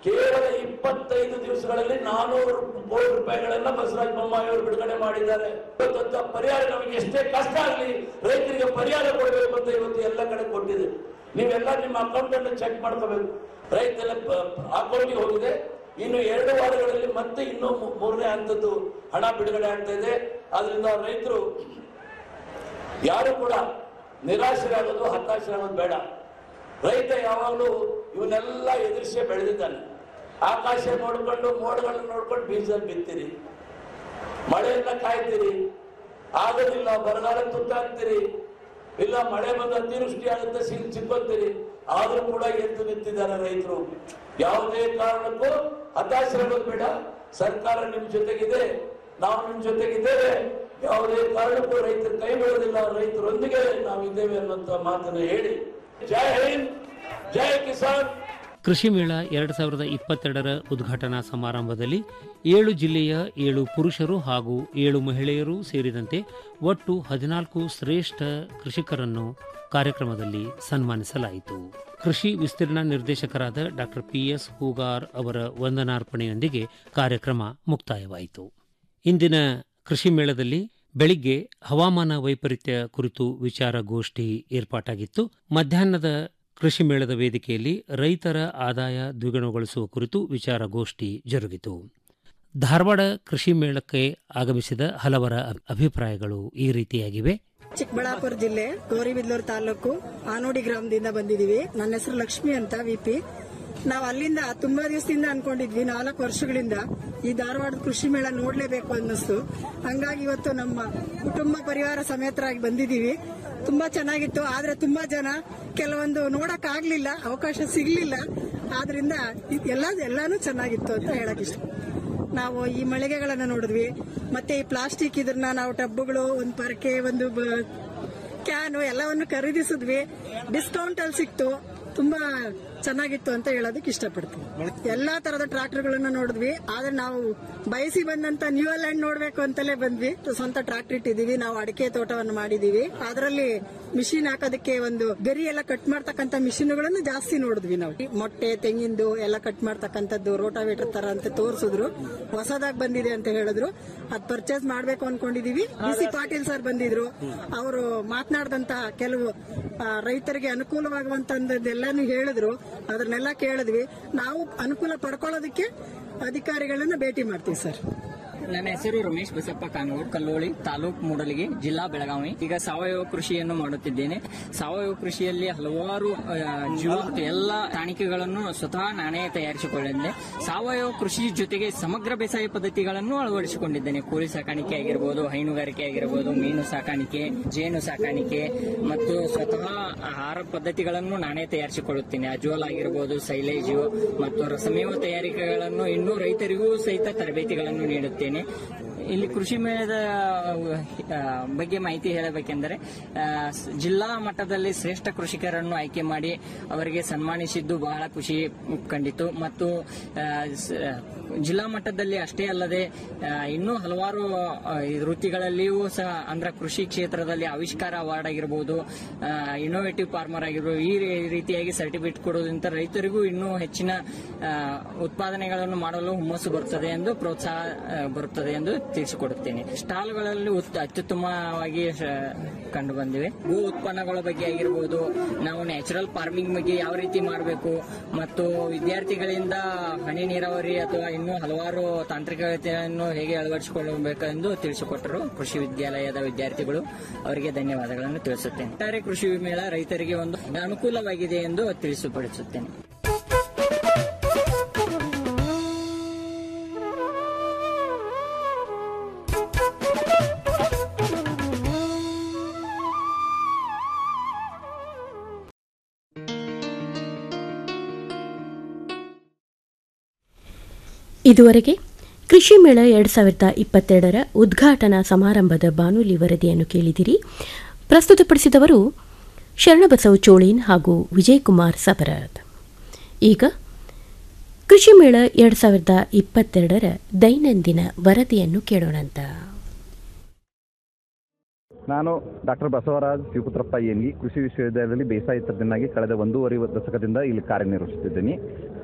Speaker 20: ಕೇವಲ ಇಪ್ಪತ್ತೈದು ದಿವಸಗಳಲ್ಲಿ ನಾನೂರು ಕೋಟಿ ರೂಪಾಯಿಗಳನ್ನ ಬಸವರಾಜ ಬೊಮ್ಮಾಯಿ ಅವರು ಬಿಡುಗಡೆ ಮಾಡಿದ್ದಾರೆ ಇವತ್ತಂತ ಪರಿಹಾರ ನಮಗೆ ಎಷ್ಟೇ ಕಷ್ಟ ಆಗಲಿ ರೈತರಿಗೆ ಪರಿಹಾರ ಕೊಡಬೇಕು ಅಂತ ಇವತ್ತು ಎಲ್ಲ ಕಡೆ ಕೊಟ್ಟಿದೆ ನೀವೆಲ್ಲ ನಿಮ್ಮ ಅಕೌಂಟ್ ಅನ್ನು ಚೆಕ್ ಮಾಡ್ಕೋಬೇಕು ರೈತರ ಅಕೌಂಟಿಗೆ ಹೋಗಿದೆ ಇನ್ನು ಎರಡು ವಾರಗಳಲ್ಲಿ ಮತ್ತೆ ಇನ್ನೂ ಮೂ- ಮೂರನೇ ಹಂತದ್ದು ಹಣ ಬಿಡುಗಡೆ ಆಗ್ತಾ ಇದೆ ಆದ್ರಿಂದ ರೈತರು ಯಾರು ಕೂಡ ನಿರಾಶರಾಗೋದು ಹತಾಶರಾಗೋದು ಬೇಡ ರೈತ ಯಾವಾಗಲೂ ಇವನ್ನೆಲ್ಲ ಎದುರಿಸೇ ಬೆಳೆದಿದ್ದಾನೆ ಆಕಾಶ ನೋಡ್ಕೊಂಡು ಮೋಡಗಳನ್ನು ನೋಡ್ಕೊಂಡು ಬೀಜ ಬಿತ್ತೀರಿ ಮಳೆಯನ್ನ ಕಾಯ್ತೀರಿ ಆಗೋದಿಲ್ಲ ಬರಗಾಲ ತುತ್ತಾಗ್ತೀರಿ ಇಲ್ಲ ಮಳೆ ಬಂದ ಅತಿವೃಷ್ಟಿ ಆಗುತ್ತೆ ಸಿಗ್ ಸಿಕ್ಕೊಂತೀರಿ ಆದ್ರೂ ಕೂಡ ಎದ್ದು ನಿಂತಿದ್ದಾರೆ ರೈತರು ಯಾವುದೇ ಕಾರಣಕ್ಕೂ ಹತಾಶರಾಗೋದು ಬೇಡ ಸರ್ಕಾರ ನಿಮ್ ಜೊತೆಗಿದೆ ನಾವು ನಿಮ್ ಜೊತೆಗಿದ್ದೇವೆ ಯಾವುದೇ ಕಾರಣಕ್ಕೂ ರೈತರು ಕೈ ಬಿಡೋದಿಲ್ಲ ರೈತರೊಂದಿಗೆ ನಾವು ಇದ್ದೇವೆ ಅನ್ನುವಂತ ಮಾತನ್ನು ಹೇಳಿ ಜೈ ಹಿಂದ್ ಜೈ ಕಿಸಾನ್
Speaker 15: ಕೃಷಿ ಮೇಳ ಎರಡು ಸಾವಿರದ ಇಪ್ಪತ್ತೆರಡರ ಉದ್ಘಾಟನಾ ಸಮಾರಂಭದಲ್ಲಿ ಏಳು ಜಿಲ್ಲೆಯ ಏಳು ಪುರುಷರು ಹಾಗೂ ಏಳು ಮಹಿಳೆಯರು ಸೇರಿದಂತೆ ಒಟ್ಟು ಹದಿನಾಲ್ಕು ಶ್ರೇಷ್ಠ ಕೃಷಿಕರನ್ನು ಕಾರ್ಯಕ್ರಮದಲ್ಲಿ ಸನ್ಮಾನಿಸಲಾಯಿತು ಕೃಷಿ ವಿಸ್ತೀರ್ಣ ನಿರ್ದೇಶಕರಾದ ಡಾಕ್ಟರ್ ಪಿಎಸ್ ಹೂಗಾರ್ ಅವರ ವಂದನಾರ್ಪಣೆಯೊಂದಿಗೆ ಕಾರ್ಯಕ್ರಮ ಮುಕ್ತಾಯವಾಯಿತು ಇಂದಿನ ಕೃಷಿ ಮೇಳದಲ್ಲಿ ಬೆಳಿಗ್ಗೆ ಹವಾಮಾನ ವೈಪರೀತ್ಯ ಕುರಿತು ವಿಚಾರಗೋಷ್ಠಿ ಏರ್ಪಾಟಾಗಿತ್ತು ಮಧ್ಯಾಹ್ನದ ಕೃಷಿ ಮೇಳದ ವೇದಿಕೆಯಲ್ಲಿ ರೈತರ ಆದಾಯ ದ್ವಿಗುಣಗೊಳಿಸುವ ಕುರಿತು ವಿಚಾರಗೋಷ್ಠಿ ಜರುಗಿತು ಧಾರವಾಡ ಕೃಷಿ ಮೇಳಕ್ಕೆ ಆಗಮಿಸಿದ ಹಲವರ ಅಭಿ- ಅಭಿಪ್ರಾಯಗಳು ಈ ರೀತಿಯಾಗಿವೆ
Speaker 21: ಚಿಕ್ಕಬಳ್ಳಾಪುರ ಜಿಲ್ಲೆ ಗೌರಿಬಿದಲೂರು ತಾಲೂಕು ಆನೋಡಿ ಗ್ರಾಮದಿಂದ ಬಂದಿದೀವಿ ನನ್ನ ಹೆಸರು ಲಕ್ಷ್ಮಿ ಅಂತ ವಿಪಿ ನಾವು ಅಲ್ಲಿಂದ ತುಂಬಾ ದಿವಸದಿಂದ ಅನ್ಕೊಂಡಿದ್ವಿ ನಾಲ್ಕು ವರ್ಷಗಳಿಂದ ಈ ಧಾರವಾಡ ಕೃಷಿ ಮೇಳ ನೋಡ್ಲೇಬೇಕು ಅನ್ನಿಸ್ತು ಹಂಗಾಗಿ ಇವತ್ತು ನಮ್ಮ ಕುಟುಂಬ ಪರಿವಾರ ಸಮೇತರಾಗಿ ಬಂದಿದೀವಿ ತುಂಬಾ ಚೆನ್ನಾಗಿತ್ತು ಆದ್ರೆ ತುಂಬಾ ಜನ ಕೆಲವೊಂದು ನೋಡಕ್ ಆಗ್ಲಿಲ್ಲ ಅವಕಾಶ ಸಿಗ್ಲಿಲ್ಲ ಆದ್ರಿಂದ ಇದ್ ಎಲ್ಲ ಎಲ್ಲಾನು ಚೆನ್ನಾಗಿತ್ತು ಅಂತ ಹೇಳಕ್ ಇಷ್ಟ ನಾವು ಈ ಮಳಿಗೆಗಳನ್ನ ನೋಡಿದ್ವಿ ಮತ್ತೆ ಈ ಪ್ಲಾಸ್ಟಿಕ್ ಇದನ್ನ ನಾವು ಟಬ್ಬುಗಳು ಒಂದು ಪರಕೆ ಒಂದು ಬ- ಕ್ಯಾನು ಎಲ್ಲವನ್ನು ಖರೀದಿಸಿದ್ವಿ ಡಿಸ್ಕೌಂಟ್ ಅಲ್ಲಿ ಸಿಕ್ತು ತುಂಬಾ ಚೆನ್ನಾಗಿತ್ತು ಅಂತ ಹೇಳೋದಕ್ಕೆ ಇಷ್ಟಪಡ್ತೀನಿ ಎಲ್ಲಾ ತರದ ಟ್ರಾಕ್ಟರ್ಗಳನ್ನ ನೋಡಿದ್ವಿ ಆದ್ರೆ ನಾವು ಬಯಸಿ ಬಂದಂತ ನ್ಯೂ ಲ್ಯಾಂಡ್ ನೋಡ್ಬೇಕು ಅಂತಲೇ ಬಂದ್ವಿ ಸ್ವಂತ ಟ್ರಾಕ್ಟರ್ ಇಟ್ಟಿದೀವಿ ನಾವು ಅಡಿಕೆ ತೋಟವನ್ನು ಮಾಡಿದೀವಿ ಅದರಲ್ಲಿ ಮಿಷಿನ್ ಹಾಕೋದಕ್ಕೆ ಒಂದು ಗರಿ ಎಲ್ಲ ಕಟ್ ಮಾಡ್ತಕ್ಕಂತ ಮಿಷಿನ್ಗಳನ್ನು ಜಾಸ್ತಿ ನೋಡಿದ್ವಿ ನಾವು ಮೊಟ್ಟೆ ತೆಂಗಿಂದು ಎಲ್ಲ ಕಟ್ ಮಾಡ್ತಕ್ಕಂಥದ್ದು ರೋಟಾವೇಟರ್ ತರ ಅಂತ ತೋರಿಸಿದ್ರು ಹೊಸದಾಗಿ ಬಂದಿದೆ ಅಂತ ಹೇಳಿದ್ರು ಅದ್ ಪರ್ಚೇಸ್ ಮಾಡ್ಬೇಕು ಅನ್ಕೊಂಡಿದೀವಿ ಬಿ ಸಿ ಪಾಟೀಲ್ ಸರ್ ಬಂದಿದ್ರು ಅವರು ಮಾತನಾಡಿದಂತಹ ಕೆಲವು ಆ, ರೈತರಿಗೆ ಅನುಕೂಲವಾಗುವಂತದ್ದೆಲ್ಲಾನು ಹೇಳಿದ್ರು ಅದನ್ನೆಲ್ಲ ಕೇಳಿದ್ವಿ ನಾವು ಅನುಕೂಲ ಪಡ್ಕೊಳ್ಳೋದಕ್ಕೆ ಅಧಿಕಾರಿಗಳನ್ನ ಭೇಟಿ ಮಾಡ್ತೀವಿ ಸರ್
Speaker 22: ನನ್ನ ಹೆಸರು ರಮೇಶ್ ಬಸಪ್ಪ ಕಾನೂರ್ ಕಲ್ಲೋಳಿ ತಾಲೂಕ್ ಮೂಡಲಿಗೆ ಜಿಲ್ಲಾ ಬೆಳಗಾವಿ ಈಗ ಸಾವಯವ ಕೃಷಿಯನ್ನು ಮಾಡುತ್ತಿದ್ದೇನೆ ಸಾವಯವ ಕೃಷಿಯಲ್ಲಿ ಹಲವಾರು ಆ, ಜೀವ ಮತ್ತು ಎಲ್ಲ ಟಾಣಿಕೆಗಳನ್ನು ಸ್ವತಃ ನಾನೇ ತಯಾರಿಸಿಕೊಂಡಿದ್ದೆ ಸಾವಯವ ಕೃಷಿ ಜೊತೆಗೆ ಸಮಗ್ರ ಬೇಸಾಯ ಪದ್ಧತಿಗಳನ್ನು ಅಳವಡಿಸಿಕೊಂಡಿದ್ದೇನೆ ಕೋಳಿ ಸಾಕಾಣಿಕೆ ಆಗಿರಬಹುದು ಹೈನುಗಾರಿಕೆ ಆಗಿರಬಹುದು ಮೀನು ಸಾಕಾಣಿಕೆ ಜೇನು ಸಾಕಾಣಿಕೆ ಮತ್ತು ಸ್ವತಃ ಆಹಾರ ಪದ್ಧತಿಗಳನ್ನು ನಾನೇ ತಯಾರಿಸಿಕೊಳ್ಳುತ್ತೇನೆ ಅಜ್ವಲ್ ಆಗಿರಬಹುದು ಸೈಲೇಜು ಮತ್ತು ರಸಮೇವ ತಯಾರಿಕೆಗಳನ್ನು ಇನ್ನೂ ರೈತರಿಗೂ ಸಹಿತ ತರಬೇತಿಗಳನ್ನು ನೀಡುತ್ತೇನೆ ಇಲ್ಲಿ ಕೃಷಿ ಮೇಳದ ಆ, ಬಗ್ಗೆ ಮಾಹಿತಿ ಹೇಳಬೇಕೆಂದರೆ ಆ, ಸ್- ಜಿಲ್ಲಾ ಮಟ್ಟದಲ್ಲಿ ಶ್ರೇಷ್ಠ ಕೃಷಿಕರನ್ನು ಆಯ್ಕೆ ಮಾಡಿ ಅವರಿಗೆ ಸನ್ಮಾನಿಸಿದ್ದು ಬಹಳ ಖುಷಿ ಕಂಡಿತು ಮತ್ತು ಆ, ಸ- ಜಿಲ್ಲಾ ಮಟ್ಟದಲ್ಲಿ ಅಷ್ಟೇ ಅಲ್ಲದೆ ಆ, ಇನ್ನೂ ಹಲವಾರು ಆ, ಈ ವೃತ್ತಿಗಳಲ್ಲಿಯೂ ಸಹ ಅಂದ್ರೆ ಕೃಷಿ ಕ್ಷೇತ್ರದಲ್ಲಿ ಆವಿಷ್ಕಾರ ಅವಾರ್ಡ್ ಆಗಿರಬಹುದು ಇನೋವೇಟಿವ್ ಫಾರ್ಮರ್ ಆಗಿರ್ಬೋದು ಈ ರೀ- ರೀತಿಯಾಗಿ ಸರ್ಟಿಫಿಕೇಟ್ ಕೊಡೋದ್ರಿಂದ ರೈತರಿಗೂ ಇನ್ನೂ ಹೆಚ್ಚಿನ ಆ, ಉತ್ಪಾದನೆಗಳನ್ನು ಮಾಡಲು ಹುಮ್ಮಸ್ಸು ಬರುತ್ತದೆ ಎಂದು ಪ್ರೋತ್ಸಾಹ ಆ, ಬರುತ್ತದೆ ಎಂದು ತಿಳಿಸಿಕೊಡುತ್ತೇನೆ ಸ್ಟಾಲ್ಗಳಲ್ಲಿ ಉತ್- ಅತ್ಯುತ್ತಮವಾಗಿ ಶ- ಕಂಡು ಬಂದಿವೆ ಭೂ ಉತ್ಪನ್ನಗಳ ಬಗ್ಗೆ ಆಗಿರ್ಬೋದು ನಾವು ನ್ಯಾಚುರಲ್ ಫಾರ್ಮಿಂಗ್ ಬಗ್ಗೆ ಯಾವ ರೀತಿ ಮಾಡಬೇಕು ಮತ್ತು ವಿದ್ಯಾರ್ಥಿಗಳಿಂದ ಹನಿ ನೀರಾವರಿ ಅಥವಾ ಇನ್ನೂ ಹಲವಾರು ತಾಂತ್ರಿಕತೆಯನ್ನು ಹೇಗೆ ಅಳವಡಿಸಿಕೊಳ್ಳಬೇಕೆಂದು ತಿಳಿಸಿಕೊಟ್ಟರು ಕೃಷಿ ವಿದ್ಯಾಲಯದ ವಿದ್ಯಾರ್ಥಿಗಳು ಅವರಿಗೆ ಧನ್ಯವಾದಗಳನ್ನು ತಿಳಿಸುತ್ತೇನೆ ಒಟ್ಟಾರೆ ಕೃಷಿ ಮೇಳ ರೈತರಿಗೆ ಒಂದು ಅನುಕೂಲವಾಗಿದೆ ಎಂದು ತಿಳಿಸಿಪಡಿಸುತ್ತೇನೆ
Speaker 14: ಇದುವರೆಗೆ ಕೃಷಿ ಮೇಳ ಎರಡು ಸಾವಿರದ ಇಪ್ಪತ್ತೆರಡರ ಉದ್ಘಾಟನಾ ಸಮಾರಂಭದ ಬಾನುಲಿ ವರದಿಯನ್ನು ಕೇಳಿದಿರಿ ಪ್ರಸ್ತುತಪಡಿಸಿದವರು ಶರಣಬಸವ ಚೋಳೀನ್ ಹಾಗೂ ವಿಜಯಕುಮಾರ್ ಸಬರದ್ ಈಗ ಕೃಷಿ ಮೇಳ ಎರಡು ಸಾವಿರದ ಇಪ್ಪತ್ತೆರಡರ ದೈನಂದಿನ ವರದಿಯನ್ನು ಕೇಳೋಣಂತ
Speaker 23: ನಾನು ಡಾಕ್ಟರ್ ಬಸವರಾಜ್ ಶಿವಪುತ್ರಪ್ಪ ಎನ್ಗಿ ಕೃಷಿ ವಿಶ್ವವಿದ್ಯಾಲಯದಲ್ಲಿ ಬೇಸಾಯ ತಜ್ಞನಾಗಿ ಕಳೆದ ಒಂದೂವರೆ ದಶಕದಿಂದ ಇಲ್ಲಿ ಕಾರ್ಯನಿರ್ವಹಿಸುತ್ತಿದ್ದೀನಿ